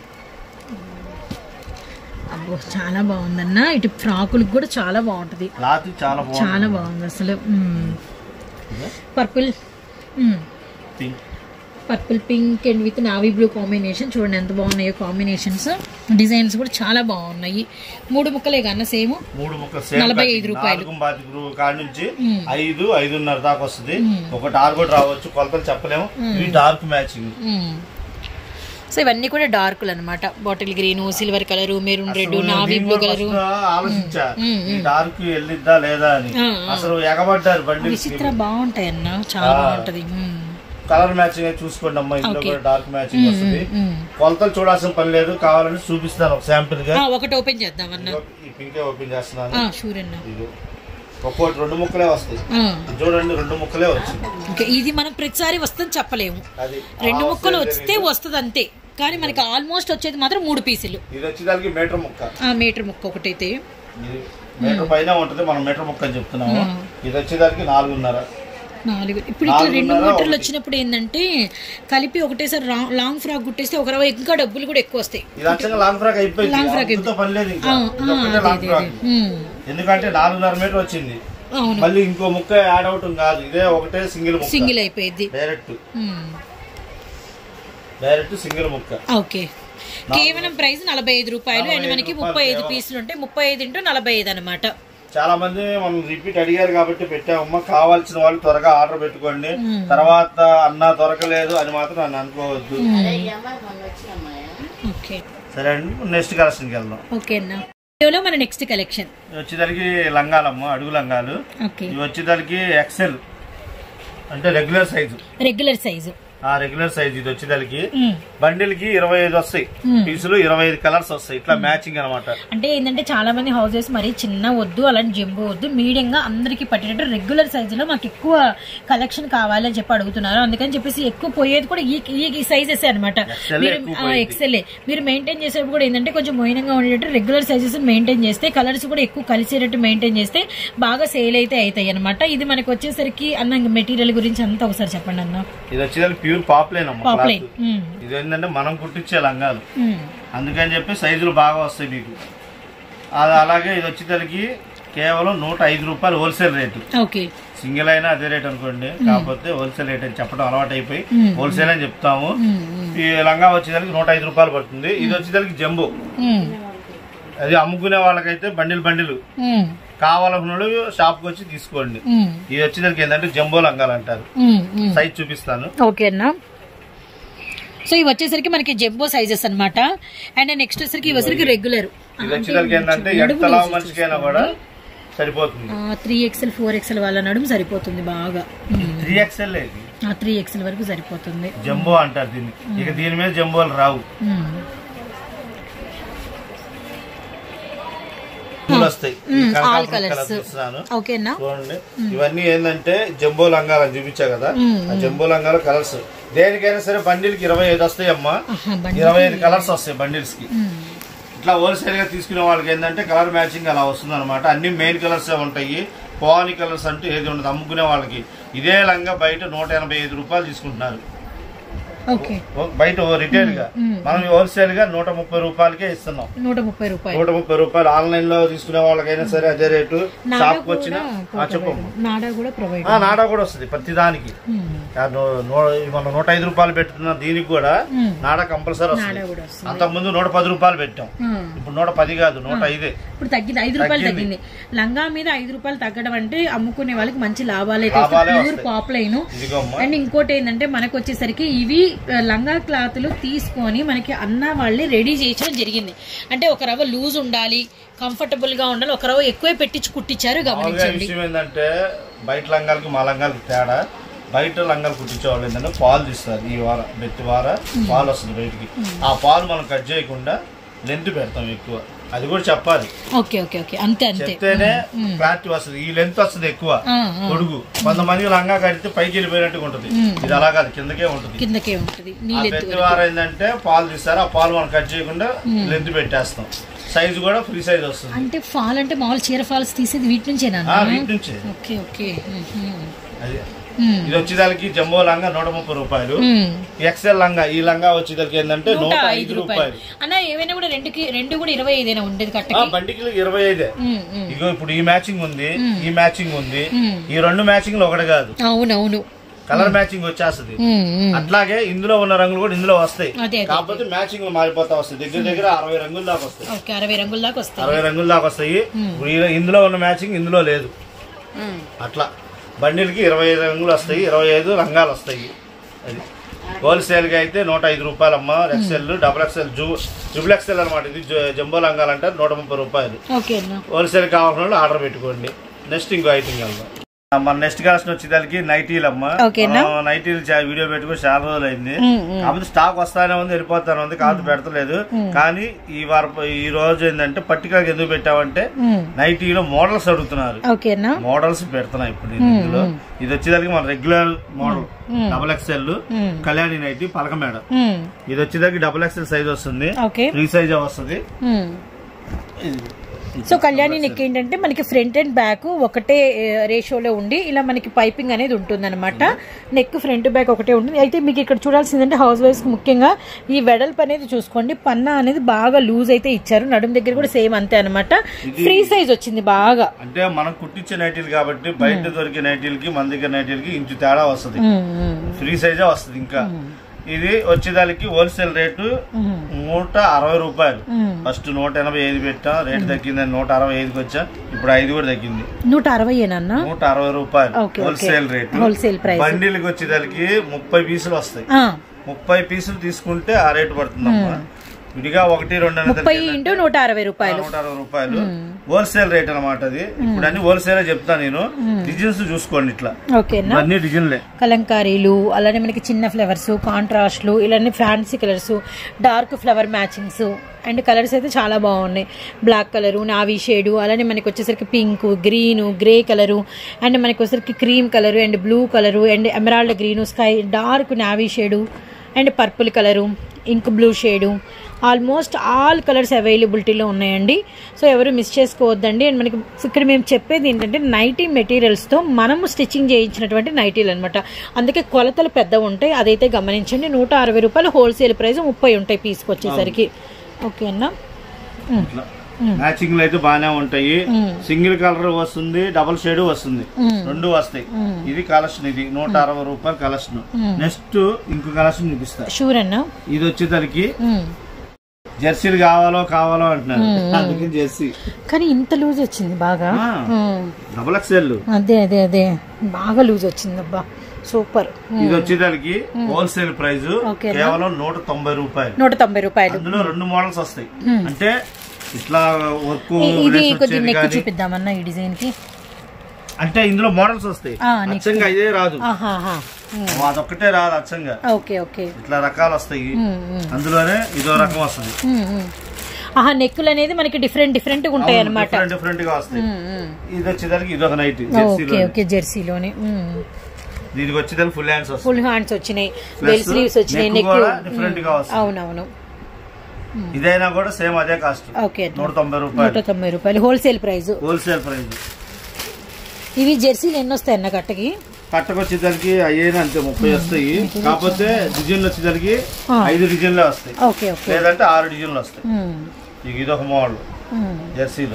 అబ్బో చాలా బాగుందన్న ఇటు ఫ్రాకులకు కూడా చాలా బాగుంటది క్లాత్ చాలా బాగుంది చాలా బాగుంది అసలు purple pink purple pink and with navy blue combination చూడండి ఎంత బాగున్నాయో కాంబినేషన్స్ డిజైన్స్ కూడా చాలా బాగున్నాయి మూడు ముక్కలే కన్నా సేమ్ మూడు ముక్కలు సేమ్ నలభై ఐదు కటింగ్. రూపాయలు. నాలుగు బాతిక కాడ నుంచి ఐదు ఐదున్నర దాకా వస్తుంది ఒక డార్క్ కూడా రావచ్చు కొలతలు చెప్పలేము ఇవి డార్క్ మ్యాచింగ్ సో ఇవన్నీ కూడా డార్కులు అనమాట bottle green silver colour maroon red navy blue colour ఆలోచించా ఈ డార్క్ వెళ్ళిద్దా లేదా అని అసలు ఎగబడ్డారు బండి విచిత్ర బాగుంటాయి అన్న చాలా బాగుంటది మ్మ్. కలర్ మ్యాచింగ్ చూసుకోండి అమ్మా ఇందులో Okay. కూడా డార్క్ మ్యాచింగ్ వస్తుంది మ్మ్. కొలతలు చూడాల్సిన పని లేదు కావాలని చూపిస్తాను ఒక శాంపిల్ గా ఆ, ఒకటి ఓపెన్ చేద్దాం అన్న ఈ పింకే ఓపెన్ చేస్తున్నాను షూర్ అన్న ఇదిగో. ఒక్కోటి రెండు ముక్కలే వస్తాయి ఆ, ఇది చూడండి రెండు ముక్కలే వచ్చింది ఓకే ఇది మనం ప్రతిసారి వస్తుందని చెప్పలేము అది రెండు ఆ ముక్కలు వస్తాయి వస్తే వస్తుంది అంతే కానీ మనకి ఆల్మోస్ట్ వచ్చేది మాత్రం మూడు పీసులు ఇది వచ్చేదానికి మీటర్ ముక్క ఆ మీటర్ ముక్క ఒకటైతే ఇది మీటర్ పైన ఉంటది మనం మీటర్ ముక్క అని చెప్తున్నాము ఇది వచ్చేదానికి నాలుగున్నర నాలుగు ఇప్పుడు ఇట్లా రెండు నాలుగున్నర మీటర్లు ఒకటి. వచ్చినప్పుడు ఏంటంటే కలిపి ఒకటేసారి రా- లాంగ్ ఫ్రాక్ కుట్టేస్తే ఒక రవ్వ ఇంకా డబ్బులు కూడా ఎక్కువ వస్తాయి ఇది అచ్చంగా లాంగ్ ఫ్రాక్ అయిపోయింది లాంగ్ ఫ్రాక్ అందుతో పని లేదు ఇంకా ఆ, ఇది ఆ, ఒక్కటే అదే లాంగ్ అదే ఫ్రాక్ అదే. ఉమ్, ఎందుకంటే నాలుగున్నర మీటర్ వచ్చింది అవును మళ్ళీ ఇంకో ముక్క యాడ్ అవటం కాదు ఇదే ఒకటే సింగిల్ ముక్క సింగిల్ అయిపోయింది డైరెక్ట్ ఉమ్, డైరెక్ట్ సింగిల్ ముక్క ఓకే కేవలం ప్రైస్ నలభై ఐదు రూపాయలు అండ్ నలభై ఐదు మనకి రూపాయలు ముప్పై ఐదు కేవలం. పీసులు ఉంటాయి ముప్పై ఐదు ఇంటూ నలభై ఐదు అనమాట చాలా మంది మనం రిపీట్ అడిగారు కాబట్టి పెట్టామమ్మా కావాల్సిన వాళ్ళు త్వరగా ఆర్డర్ పెట్టుకోండి తర్వాత అన్న దొరకలేదు అని మాత్రం నన్ను అనుకోవద్దు ఓకే సరే అండి నెక్స్ట్ కలెక్షన్కి వెళ్దాం ఓకే అన్న వీడియోలో మన నెక్స్ట్ కలెక్షన్ ఇవి వచ్చేదానికి లంగాలమ్మ అడుగు లంగాలు ఓకే ఇవి వచ్చేదానికి ఎక్సెల్ అంటే రెగ్యులర్ సైజు రెగ్యులర్ సైజు ఆ రెగ్యులర్ సైజ్ ఇది వచ్చేదానికి బండిల్ కి ఇరవై ఐదు వస్తాయి మ్మ్. పీసులు ఇరవై ఐదు కలర్స్ వస్తాయి ఇట్లా మ్యాచింగ్ అనమాట అంటే ఏంటంటే చాలా మంది హౌసెస్ మరి చిన్న వద్దు అలాంటి జంబో వద్దు మీడియం గా అందరికి పట్టేటట్టు రెగ్యులర్ సైజులో మాకు ఎక్కువ కలెక్షన్ కావాలి అని చెప్పి అడుగుతున్నారు అందుకని చెప్పేసి ఎక్కువ పోయేది కూడా ఈ ఈ సైజెస్ అనమాట XL మీరు ఎక్కువ పోయేది. ఎక్సెల్ మీరు మెయింటైన్ చేసేటప్పుడు కూడా ఏంటంటే కొంచెం మోయినంగా ఉండేటట్టు రెగ్యులర్ సైజెస్ మెయింటైన్ చేస్తే కలర్స్ కూడా ఎక్కువ కలిసేటట్టు మెయింటైన్ చేస్తే బాగా సేల్ అయితే అవుతాయి అనమాట ఇది మనకి వచ్చేసరికి అన్న మెటీరియల్ గురించి అంతా ఒకసారి చెప్పండి అన్న ఇది వచ్చేదానికి ప్యూర్ పాప్లైన్ అమ్మ పాప్లైన్ క్లాత్ ఇది ఏంటంటే మనం కుట్టించే లంగాలు అందుకని చెప్పి సైజులు బాగా వస్తాయి మీకు అది అలాగే ఇది వచ్చేసరికి కేవలం నూట ఐదు రూపాయలు హోల్సేల్ రేటు ఓకే సింగిల్ అయినా అదే రేట్ అనుకోండి కాకపోతే హోల్సేల్ రేట్ అని చెప్పడం అలవాటు అయిపోయి హోల్సేల్ అని చెప్తాము ఈ లంగా వచ్చేసరికి నూట ఐదు రూపాయలు పడుతుంది ఇది వచ్చేసరికి జంబో అది అమ్ముకునే వాళ్ళకైతే బండిలు బండిలు కావాలనుకున్న షాప్కి వచ్చి తీసుకోండి ఇది వచ్చేసరికి ఏంటంటే జంబో లంగాలు అంటారు సైజ్ చూపిస్తాను ఓకే అన్న సో ఇవి వచ్చేసరికి మనకి జంబో సైజెస్ అన్నమాట అండ్ నెక్స్ట్ వచ్చేసరికి ఇవి వచ్చేసరికి రెగ్యులర్ ఇది వచ్చేసరికి ఏంటంటే ఎంతలా మనిషికైనా కూడా సరిపోతుంది త్రీ ఎక్స్ఎల్ ఫోర్ ఎక్స్ఎల్ వాళ్ళ నడుము సరిపోతుంది బాగా త్రీ ఎక్స్ఎల్ ఇది త్రీ ఎక్స్ఎల్ వరకు సరిపోతుంది జంబో అంటారు దీన్ని ఇక దీని మీద జంబోలు రావు మ్మ్. పూలు వస్తాయి ఈ మ్మ్, కనకాంబరం all కలర్ colours. చూస్తున్నాను ఓకేనా చూడండి ఇవన్నీ ఏంటంటే జంబో లంగాలు అని చూపించా కదా ఆ జంబో లంగాలు కలర్స్ దేనికైనా సరే బండిల్కి ఇరవై ఐదు వస్తాయి అమ్మా ఆహా, బండి ఇరవై ఐదు కలర్స్ వస్తాయి బండిల్స్ కి ఇట్లా హోల్సేల్ గా తీసుకునే వాళ్ళకి ఏంటంటే కలర్ మ్యాచింగ్ అలా వస్తుంది అనమాట అన్ని మెయిన్ కలర్స్ ఉంటాయి పోని కలర్స్ అంటూ ఏది ఉండదు అమ్ముకునే వాళ్ళకి ఇదే లంగా బయట నూట ఎనభై ఐదు రూపాయలు తీసుకుంటున్నారు ఓకే ఓ- బయట రిటైల్ గా మనం హోల్సేల్ గా నూట ముప్పై రూపాయలకే ఇస్తున్నాం నూట ముప్పై రూపాయలు నూట ముప్పై రూపాయలు ఆన్లైన్ లో తీసుకునే వాళ్ళకైనా సరే అదే రేటు నాడా షాప్ కి వచ్చిన కూడా చెప్పమ్మా నాడా కూడా ప్రొవైడ్ ఆ, నాడా కూడా వస్తుంది ప్రతి దానికి ఆ, నూ- నూ- మనం నూట ఐదు రూపాయలు పెట్టుకున్న దీనికి కూడా నాడా కంపల్సరీ నాడా వస్తుంది కూడా వస్తుంది అంతకుముందు నూట పది రూపాయలు పెట్టాం మ్మ్. ఇప్పుడు నూట పది కాదు నూట ఐదే ఇప్పుడు తగ్గింది ఐదు రూపాయలు తగ్గింది లంగా మీద ఐదు రూపాయలు తగ్గడం అంటే అమ్ముకునే వాళ్ళకి మంచి లాభాలు అయితే లాభాలే ప్యూర్ వస్తాయి. పాపులైన్ ఇదిగో అమ్మా అండ్ ఇంకోటి ఏంటంటే మనకు వచ్చేసరికి ఇవి ఆ, లంగా క్లాత్లు తీసుకొని మనకి అన్న వాళ్ళే రెడీ చేయించడం జరిగింది అంటే ఒక రవ్వ లూజ్ ఉండాలి కంఫర్టబుల్ గా ఉండాలి ఒక రవ్వ ఎక్కువే పెట్టించి కుట్టించారు మామూలుగా గమనించండి విషయం ఏంటంటే బయట లంగాలకి మా లంగాలకి తేడా బయట లంగాలు కుట్టించే వాళ్ళు ఏంటంటే పాలు తీస్తారు ఈ వార బెత్తి వార పాలు వస్తుంది బయటికి ఆ పాలు మనం కట్ చేయకుండా లెంత్ పెడతాం ఎక్కువ అది కూడా చెప్పాలి ఓకే ఓకే ఓకే అంతే అంతే చెప్తేనే క్లారిటీ వస్తుంది ఈ లెంత్ వస్తుంది ఎక్కువ ఆ, పొడుగు కొంతమంది లంగా కడితే పైకి వెళ్ళిపోయినట్టుగా ఉంటుంది ఇది అలా కాదు కిందకే ఉంటుంది కిందకే ఉంటుంది ఆ నీళ్ళెత్తు బెత్తి వార ఏంటంటే పాలు తీస్తారు ఆ పాలు మనం కట్ చేయకుండా లెంత్ పెట్టేస్తాం సైజు కూడా ఫ్రీ సైజ్ వస్తుంది అంటే ఫాల్ అంటే మామూలు చీర ఫాల్స్ తీసేది వీటి నుంచేనా ఆ, వీటి నుంచే ఓకే ఓకే అది ఇది వచ్చేదానికి జంబో లంగా నూట ముప్పై రూపాయలు ఎక్సెల్ లంగా ఈ లంగా వచ్చేదానికి ఏంటంటే నూట నూట ఐదు రూపాయలు అన్న ఏమైనా కూడా రెండుకి రెండు కూడా ఇరవై ఐదేనా ఉండేది ఆ కట్టకి బండికి ఇరవై ఐదే ఉమ్, ఉమ్. ఇగో ఇప్పుడు ఈ మ్యాచింగ్ ఉంది ఈ మ్యాచింగ్ ఉంది ఈ రెండు మ్యాచింగ్ ఒకటి కాదు అవునవును కలర్ మ్యాచింగ్ వచ్చేస్తుంది ఉమ్, ఉమ్. అట్లాగే ఇందులో ఉన్న రంగులు కూడా ఇందులో వస్తాయి అదే అదే కాకపోతే మ్యాచింగ్ మారిపోతా వస్తాయి దగ్గర దగ్గర అరవై రంగుల దాకా వస్తాయి ఓకే అరవై రంగుల దాకా వస్తాయి అరవై రంగుల దాకా వస్తాయి ఇప్పుడు ఈ- ఇందులో ఉన్న మ్యాచింగ్ ఇందులో లేదు అట్లా బండిలకి ఇరవై ఐదు రంగులు వస్తాయి ఇరవై ఐదు రంగాలు వస్తాయి అది హోల్సేల్ గా అయితే నూట ఐదు రూపాయలు అమ్మ ఎక్సెల్ డబుల్ ఎక్సెల్ జూ ట్రిపుల్ ఎక్సెల్ అనమాట ఇది జ- జంబో లంగాలు అంటే నూట ముప్పై రూపాయలు ఓకే అన్న హోల్సేల్ కావాల్సిన వాళ్ళు ఆర్డర్ పెట్టుకోండి నెక్స్ట్ ఇంకో ఐటమ్ వెళ్దాం మన నెక్స్ట్ కలెక్షన్ వచ్చేదానికి నైటీలు అమ్మ ఓకేనా? మనం నైటీలు చా- వీడియో పెట్టుకుని చాలా రోజులు అయింది కాకపోతే స్టాక్ వస్తానే ఉంది వెళ్ళిపోతానే ఉంది కాదు పెడతలేదు కానీ ఈ వారం ఈ రోజు ఏంటంటే పట్టికలకు ఎందుకు పెట్టామంటే నైటీలో మోడల్స్ అడుగుతున్నారు ఓకేనా మోడల్స్ పెడుతున్నా ఇప్పుడు నేను ఇందులో ఇది వచ్చేదానికి మన regular model double XL Kalyani nighty పలక మేడం మ్మ్. ఇది వచ్చేదానికి డబుల్ ఎక్స్ఎల్ సైజ్ వస్తుంది ఓకే ఫ్రీ సైజ్ వస్తుంది మ్మ్. సో కళ్యాణి నెక్ ఏంటంటే మనకి ఫ్రంట్ అండ్ బ్యాక్ ఒకటే రేషియోలో ఉండి ఇలా మనకి పైపింగ్ అనేది ఉంటుంది అనమాట నెక్ ఫ్రంట్ బ్యాక్ ఒకటే ఉంటుంది అయితే మీకు ఇక్కడ చూడాల్సిందంటే హౌస్ వైఫ్స్ ముఖ్యంగా ఈ వెడల్పు అనేది చూసుకోండి పన్నా అనేది బాగా లూజ్ అయితే ఇచ్చారు నడుము దగ్గర కూడా సేమ్ అంతే అనమాట ఫ్రీ సైజ్ వచ్చింది బాగా అంటే మనం కుట్టించే నైటీలు కాబట్టి బయట దొరికే నైటీలకి మన దగ్గర నైటీలకి ఇంచు తేడా వస్తుంది మ్మ్, మ్మ్. ఫ్రీ సైజే వస్తుంది ఇంకా ఇది వచ్చేదానికి హోల్సేల్ రేటు నూట అరవై రూపాయలు ఫస్ట్ నూట ఎనభై ఐదు పెట్టా రేటు తగ్గిందని నూట అరవై ఐదుకి వచ్చా ఇప్పుడు ఐదు కూడా తగ్గింది నూట అరవై ఏనన్నా నూట అరవై రూపాయలు okay, okay. Wholesale rate wholesale price బండిలకి వచ్చేదానికి ముప్పై పీసులు వస్తాయి ఆ, ముప్పై పీసులు తీసుకుంటే ఆ రేటు పడుతుందమ్మా విడిగా ఒకటి రెండు అనేది ముప్పై ఇంటూ నూట అరవై రూపాయలు నూట అరవై రూపాయలు హోల్సేల్ రేట్ అనమాట అది ఇప్పుడు అన్ని హోల్సేల్ చెప్తా నేను డిజైన్స్ చూసుకోండి ఇట్లా ఓకేనా అన్ని డిజైన్లే కలంకారీలు అలానే మనకి చిన్న ఫ్లవర్స్ కాంట్రాస్ట్లు ఇలానే fancy colours dark flower matchings and colours అయితే చాలా బాగున్నాయి బ్లాక్ కలరు నావీ షేడు అలానే మనకి వచ్చేసరికి pink green grey colour and మనకి వచ్చేసరికి cream colour and blue colour and emerald green sky dark navy shade and purple colour ink blue shade almost all colours అవైలబిలిటీలో ఉన్నాయండి సో ఎవరు miss చేసుకోవద్దండి and మనకి ఇక్కడ మేము చెప్పేది ఏంటంటే నైటీ మెటీరియల్స్తో మనము స్టిచ్చింగ్ చేయించినటువంటి నైటీలు అనమాట అందుకే కొలతలు పెద్దగా ఉంటాయి అదైతే గమనించండి నూట అరవై రూపాయలు హోల్సేల్ ప్రైస్ ముప్పై ఉంటాయి పీస్కి వచ్చేసరికి ఓకే అన్న ఇట్లా మ్యాచింగ్ అయితే బాగానే ఉంటాయి సింగిల్ కలర్ వస్తుంది డబుల్ షేడ్ వస్తుంది రెండు వస్తాయి ఇది కలెక్షన్ ఇది నూట అరవై రూపాయలు కలెక్షన్ నెక్స్ట్ ఇంకో కలెక్షన్ చూపిస్తా షూర్ అన్న ఇది వచ్చేసరికి మ్మ్. జెర్సీలు కావాలో కావాలో అంటున్నారు అందుకని జెర్సీ కానీ ఇంత లూజ్ వచ్చింది బాగా ఆ. మ్మ్. డబుల్ ఎక్స్ఎల్ అదే అదే అదే బాగా లూజ్ వచ్చింది అబ్బా సూపర్ ఇది వచ్చేదానికి హోల్సేల్ ప్రైస్ ఓకే. కేవలం నూట తొంభై రూపాయలు నూట తొంభై రూపాయలు అందులో రెండు మోడల్స్ వస్తాయి అంటే ఇట్లా వర్క్ ఇ- ఇది డ్రెస్ కొద్దిగా వచ్చేది నెక్ కానీ చూపిద్దామన్న ఈ డిజైన్ కి అంటే ఇందులో మోడల్స్ వస్తాయి ఆ, next. అచ్చంగా ఇదే రాదు ఆహాహా. మ్మ్. అదొక్కటే రాదు అచ్చంగా ఓకే ఓకే ఇట్లా రకాలు వస్తాయి మ్మ్, మ్మ్. అందులోనే ఇదో రకం వస్తుంది మ్మ్, మ్మ్. ఆహా నెక్కులు అనేది మనకి డిఫరెంట్ డిఫరెంట్ గా ఉంటాయి అనమాట డిఫరెంట్ డిఫరెంట్ గా వస్తాయి ఇది వచ్చేదానికి ఇదొక నైట్ ఓకే ఓకే జెర్సీలోనే దీనికి వచ్చేదానికి ఫుల్ హ్యాండ్స్ వస్తాయి ఫుల్ హ్యాండ్స్ వచ్చినాయి Plus బెల్ స్లీవ్స్ వచ్చినాయి neck నెక్ కూడా different గా వస్తుంది. అవునవును ఇదైనా కూడా సేమ్ అదే కాస్ట్ ఓకే నూట తొంభై నూట రూపాయలు తొంభై రూపాయలు హోల్సేల్ ప్రైస్ హోల్సేల్ ప్రైస్ ఇవి జెర్సీలు ఎన్ని వస్తాయి అన్న కట్టకి కట్టకు వచ్చేసరికి అయ్యేది అంతే ముప్పై వస్తాయి కాకపోతే డిజైన్లు వచ్చేసరికి ఆ. ఐదు డిజైన్లే వస్తాయి ఓకే ఓకే లేదంటే ఆరు డిజైన్లు వస్తాయి మ్మ్. ఇక ఇదొక మోడల్ మ్మ్. జెర్సీలో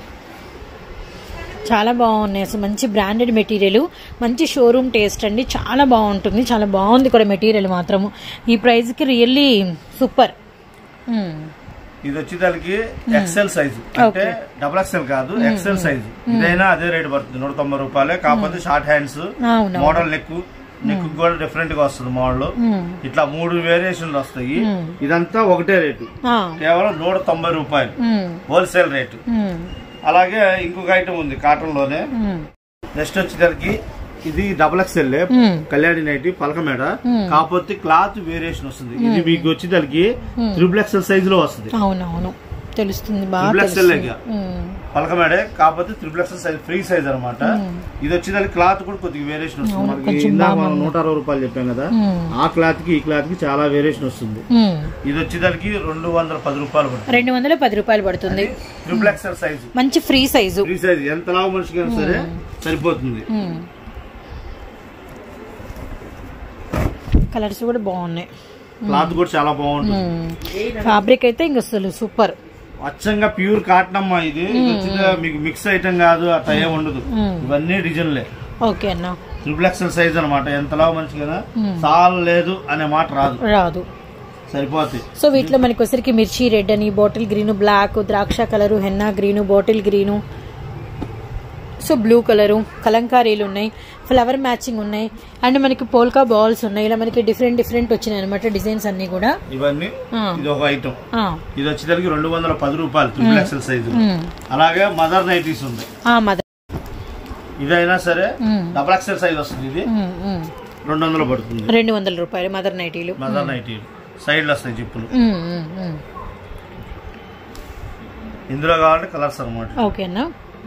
చాలా బాగున్నాయి అసలు మంచి బ్రాండెడ్ మెటీరియల్ మంచి షోరూమ్ టేస్ట్ అండి చాలా బాగుంటుంది చాలా బాగుంది కూడా మెటీరియల్ మాత్రము ఈ ప్రైస్కి రియల్లీ సూపర్ ఇది వచ్చేదానికి ఎక్సెల్ సైజ్ అంటే డబుల్ ఎక్సెల్ కాదు ఎక్సెల్ సైజ్ ఇదైనా అదే రేట్ పడుతుంది నూట తొంభై రూపాయలే కాకపోతే షార్ట్ హ్యాండ్స్ అవును మోడల్ నెక్ నెక్ కూడా డిఫరెంట్ గా వస్తుంది మోడల్ ఇట్లా మూడు వేరియేషన్లు వస్తాయి ఇదంతా ఒకటే రేటు కేవలం నూట తొంభై రూపాయలు హోల్సేల్ రేటు అలాగే ఇంకొక ఐటమ్ ఉంది కాటన్ లోనే నెక్స్ట్ వచ్చేసరికి ఇది డబుల్ ఎక్స్ఎల్ కళ్యాణి నైటి పలక మేడ కాకపోతే క్లాత్ వేరియేషన్ వస్తుంది ఇది మీకు వచ్చేసరికి త్రిబుల్ ఎక్స్ఎల్ సైజ్ లో వస్తుంది అవునవును తెలుస్తుంది బాగా త్రిబుల్ ఎక్స్ఎల్ తెలుస్తుంది మ్మ్. పలక మేడే కాకపోతే triple XL size free size అనమాట ఇది వచ్చేదానికి క్లాత్ కూడా కొద్దిగా వేరియేషన్ వస్తుంది మనకి ఇందాక మనం నూట అరవై రూపాయలు చెప్పాం కదా ఆ క్లాత్ కి ఈ క్లాత్ కి చాలా వేరియేషన్ వస్తుంది మ్మ్. ఇది వచ్చేదానికి రెండు వందల పది రూపాయలు పడుతుంది రెండు వందల పది రూపాయలు పడుతుంది ట్రిపుల్ ఎక్స్ఎల్ సైజ్ మంచి ఫ్రీ సైజు ఫ్రీ సైజ్ ఎంత లావు మనిషికైనా సరే సరిపోతుంది కలర్స్ కూడా బాగున్నాయి క్లాత్ కూడా చాలా బాగుంటుంది ఫ్యాబ్రిక్ అయితే ఇంక అసలు సూపర్ అచ్చంగా ప్యూర్ కాటన్ అమ్మా ఇది ఇది వచ్చింది మీకు మిక్స్ ఐటమ్ కాదు అట్లా ఏం ఉండదు ఇవన్నీ డిజైన్లే ఓకే అన్న ట్రిపుల్ ఎక్స్ఎల్ సైజ్ అనమాట ఎంత లావు మనిషికైనా చాలా లేదు అనే మాట రాదు రాదు సరిపోతాయి సో వీటిలో మనకి వచ్చరికి మిర్చి రెడ్ అని బాటిల్ గ్రీన్ బ్లాక్ ద్రాక్ష colour henna green bottle green so blue colour కలంకారీలు ఉన్నాయి ఫ్లవర్ మ్యాచింగ్ ఉన్నాయి అండ్ మనకి పోల్కా బాల్స్ ఉన్నాయి ఇలా మనకి డిఫరెంట్ డిఫరెంట్ వచ్చినాయి అనమాట డిజైన్స్ అన్ని కూడా ఇవన్నీ ఆ. ఇది ఒక ఐటమ్ ఆ, ఇది వచ్చేసరికి రెండు వందల పది రూపాయలు ట్రిపుల్ ఎక్స్ఎల్ సైజ్ మ్మ్. అలాగే మదర్ నైటీస్ ఉంది ఆ, మదర్ ఇదైనా సరే డబుల్ ఎక్సెల్ సైజ్ వస్తుంది ఇది ఉమ్, ఉమ్. రెండు వందలు పడుతుంది రెండు వందల రూపాయలు మదర్ నైటీలు మదర్ నైటీలు సైడ్లు వస్తాయి జిప్పులు ఉమ్, ఉమ్, ఉమ్. ఇందులో కావాలంటే కలర్స్ అనమాట ఓకేనా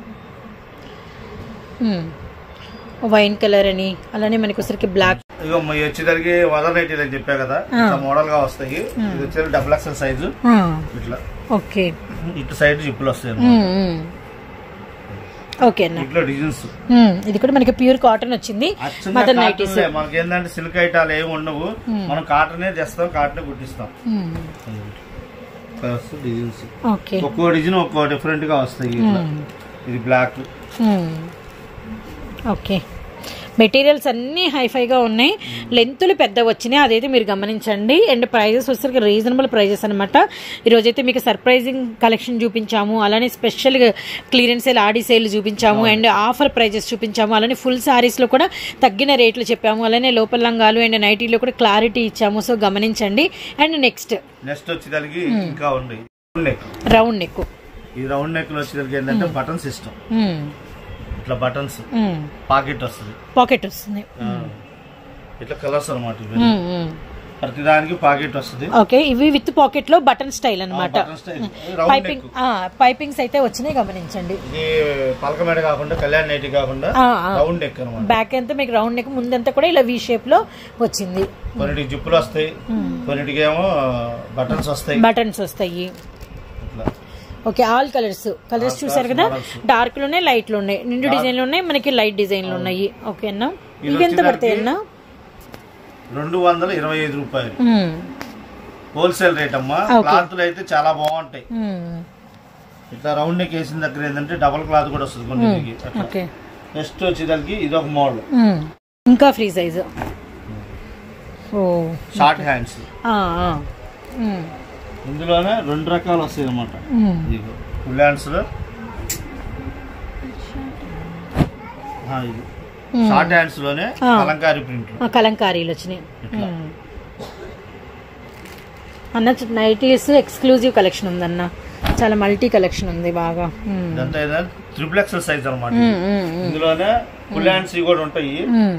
ఉమ్. వైన్ కలర్ అని అలానే మనకి వచ్చరికి బ్లాక్ ఇక మీ వచ్చేసరికి మదర్ నైటీలు అని చెప్పా కదా ఇట్లా మోడల్ గా వస్తాయి ఇది వచ్చేసి డబుల్ ఎక్సెల్ సైజు ఇట్లా ఓకే ఇటు సైడ్ జిప్పులు వస్తాయి ఉమ్, ఉమ్. ఓకే అన్న ఇట్లా డిజైన్స్ ఉమ్, ఇది కూడా మనకి ప్యూర్ కాటన్ వచ్చింది మదర్ నైటీస్ మనకి ఏంటంటే సిల్క్ ఐటాలు ఏమి ఉండవు మనం కాటనే తెస్తాం కాటనే కుట్టిస్తాం కలర్స్ డిజైన్స్ ఓకే ఒక్కో డిజైన్ ఒక్కో డిఫరెంట్ గా వస్తాయి ఇట్లా. ఇది బ్లాక్ ఉమ్. ఓకే మెటీరియల్స్ అన్నీ హైఫైగా ఉన్నాయి లెంతులు పెద్ద వచ్చినాయి అదైతే మీరు గమనించండి అండ్ ప్రైజెస్ వచ్చేసరికి రీజనబుల్ ప్రైజెస్ అనమాట ఈరోజైతే మీకు సర్ప్రైజింగ్ కలెక్షన్ చూపించాము అలానే special clearance sale Aadi sale చూపించాము అండ్ ఆఫర్ ప్రైజెస్ చూపించాము అలానే ఫుల్ సారీస్లో కూడా తగ్గిన రేట్లు చెప్పాము అలానే లోపల లంగాలు అండ్ నైటీలో కూడా క్లారిటీ ఇచ్చాము సో గమనించండి అండ్ నెక్స్ట్ నెక్స్ట్ వచ్చేదానికి ఇంకా ఉంది నెక్ రౌండ్ నెక్ ఈ రౌండ్ నెక్ లో వచ్చేసరికి ఏంటంటే బటన్ సిస్టమ్ ఇట్లా బటన్స్ పాకెట్ వస్తుంది పాకెట్ వస్తుంది ఆ. ఇట్లా కలర్స్ అనమాట ఇవి ఉమ్, ఉమ్. ప్రతి దానికి పాకెట్ వస్తుంది ఓకే ఇవి విత్ పాకెట్ లో బటన్ స్టైల్ అన్నమాట button style round piping neck ఆ, పైపింగ్స్ అయితే వచ్చినాయి గమనించండి ఇది పలక మీద కాకుండా కళ్యాణ్ నైట్ కాకుండా ఆ, ఆ. రౌండ్ నెక్ అనమాట బ్యాక్ అంతా మీకు రౌండ్ నెక్ ముందంతా కూడా ఇలా వి షేప్ లో వచ్చింది కొన్నిటికి జిప్పులు వస్తాయి కొన్నిటికి ఏమో బటన్స్ వస్తాయి బటన్స్ వస్తాయి ఇట్లా ఓకే ఆల్ కలర్స్ కలర్స్ చూసారు కదా డార్క్ లోనే లైట్ లో ఉన్నాయి నిండు డిజైన్ లో ఉన్నాయి మనకి లైట్ డిజైన్ లో ఉన్నాయి ఓకే అన్న ఇది ఇవి ఎంత పడతాయి అన్న రెండు వందల ఇరవై ఐదు రూపాయలు ఉమ్, హోల్సేల్ రేట్ అమ్మా Okay. క్లాత్లు అయితే చాలా బాగుంటాయి ఉమ్, ఇట్లా రౌండ్ నెక్ వేసిన దగ్గర ఏంటంటే డబల్ క్లాత్ కూడా వస్తుంది కొన్నిటికి అట్లా ఓకే నెక్స్ట్ వచ్చేదానికి ఇది ఒక మోడల్ ఉమ్, ఇంకా ఫ్రీ సైజ్ ఓ షార్ట్ హ్యాండ్స్ ఆ, ఆ. ఉమ్, ఇందులోనే రెండు రకాలు వస్తాయి అనమాట ఉమ్. ఫుల్ హ్యాండ్స్ లో ఆ, ఇది షార్ట్ హ్యాండ్స్ లోనే ఆ. అలంకారీ ప్రింట్ ఆ, కలంకారీలు వచ్చినాయి ఇట్లా. మ్మ్. అన్న నైటీస్ ఎక్స్క్లూజివ్ కలెక్షన్ ఉందన్న చాలా మల్టీ కలెక్షన్ ఉంది బాగా మ్మ్. ఇదంతా ఏంటంటే ట్రిపుల్ ఎక్సెల్ సైజ్ అనమాట మ్మ్, మ్మ్, మ్మ్. ఇందులోనే ఫుల్ హ్యాండ్స్ ఇవి కూడా ఉంటాయి మ్మ్.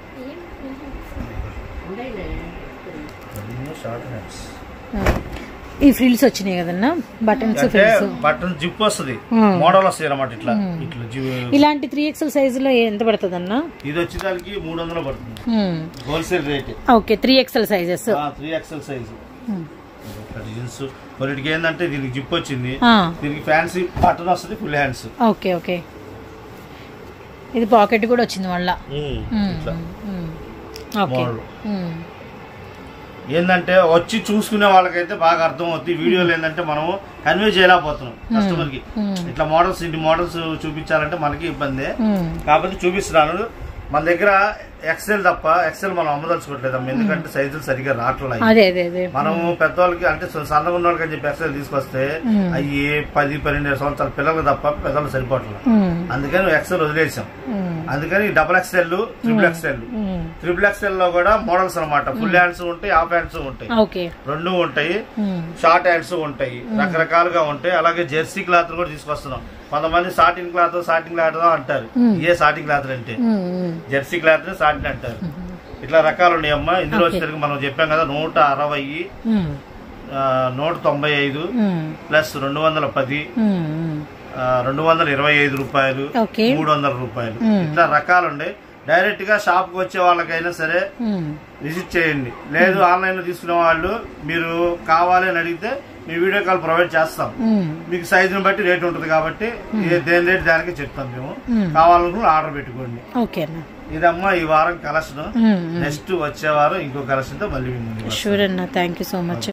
షార్ట్ హ్యాండ్స్ మ్మ్. ఈ ఫ్రిల్స్ వచ్చినాయి కదన్న బటన్స్ అంటే ఫ్రిల్స్ బటన్ జిప్ వస్తుంది మ్మ్. మోడల్ వస్తాయి అనమాట ఇట్లా ఇట్లా జి- ఇలాంటి త్రీ ఎక్స్ఎల్ సైజులో ఎంత పడుతుంది అన్న ఇది వచ్చేదానికి మూడు వందలు పడుతుంది మ్మ్. Wholesale rate okay three XL sizes three XL size jeans కొన్నిటికి ఏంటంటే దీనికి జిప్ వచ్చింది ఆ, దీనికి ఫ్యాన్సీ బటన్ వస్తుంది ఫుల్ హ్యాండ్స్ ఓకే ఓకే ఇది పాకెట్ కూడా వచ్చింది మళ్ళా మ్మ్. ఇట్లా మ్మ్. ఓకే మోడల్ మ్మ్. ఏంటంటే వచ్చి చూసుకునే వాళ్ళకైతే బాగా అర్థం అవుతుంది వీడియోలు ఏంటంటే మనం కన్వే చేయలేకపోతున్నాం కస్టమర్ కి ఇట్లా మోడల్స్ ఇన్ని మోడల్స్ చూపించాలంటే మనకి ఇబ్బంది మ్మ్. కాకపోతే చూపిస్తున్నాను మన దగ్గర ఎక్సెల్ తప్ప ఎక్సెల్ మనం అమ్మదలుచుకోవట్లేదు ఎందుకంటే సైజులు సరిగ్గా రావట్లేదు అదే అదే అదే మనము పెద్దవాళ్ళకి అంటే సన్నగా ఉన్న వాళ్ళకి అని చెప్పి ఎక్సెల్ తీసుకొస్తే అవి పది పన్నెండు సంవత్సరాల పిల్లలకు తప్ప పెద్దవాళ్ళు సరిపోవట్లేదు మ్మ్. అందుకని ఎక్సెల్ వదిలేసాం మ్మ్. అందుకని డబుల్ ఎక్సెల్ ట్రిపుల్ ఎక్సెల్ మ్మ్. ట్రిపుల్ ఎక్సెల్ లో కూడా మోడల్స్ అన్నమాట ఫుల్ హ్యాండ్స్ ఉంటాయి హాఫ్ హ్యాండ్స్ ఉంటాయి ఓకే రెండు ఉంటాయి మ్మ్. షార్ట్ హ్యాండ్స్ ఉంటాయి రకరకాలుగా ఉంటాయి అలాగే జెర్సీ క్లాత్ కూడా తీసుకొస్తున్నాం కొంతమంది సాటిన్ క్లాత్ సాటిన్ క్లాత్ అంటారు ఏ సాటిన్ క్లాత్ అంటే మ్మ్. మ్మ్. జెర్సీ క్లాత్ సాటిన్ అంటారు ఇట్లా రకాలు ఉన్నాయమ్మా ఇందులో వచ్చేసరికి మనం చెప్పాం కదా నూట అరవై మ్మ్. ఆ, నూట తొంభై ఐదు మ్మ్. ప్లస్ రెండు వందల పది మ్మ్. మ్మ్. ఆ, రెండు వందల ఇరవై ఐదు రూపాయలు ఓకే మూడు వందల రూపాయలు ఇట్లా రకాలు ఉన్నాయి డైరెక్ట్ గా షాప్ కి వచ్చే వాళ్ళకైనా సరే మ్మ్. విజిట్ చేయండి లేదు ఆన్లైన్ లో తీసుకునే వాళ్ళు మీరు కావాలి అని అడిగితే మీ వీడియో కాల్ ప్రొవైడ్ చేస్తాం మ్మ్. మీకు సైజుని బట్టి రేట్ ఉంటుంది కాబట్టి ఏ- దేని రేట్ దానికి చెప్తాం మేము మ్మ్. కావాలనుకుని ఆర్డర్ పెట్టుకోండి ఓకే అన్న ఇదమ్మా ఈ వారం కలెక్షన్ మ్మ్. మ్మ్. నెక్స్ట్ వచ్చే వారం ఇంకో కలెక్షన్ తో మళ్ళీ మీ ముందుకు వస్తాం. షూర్ అన్న థ్యాంక్ యూ సో మచ్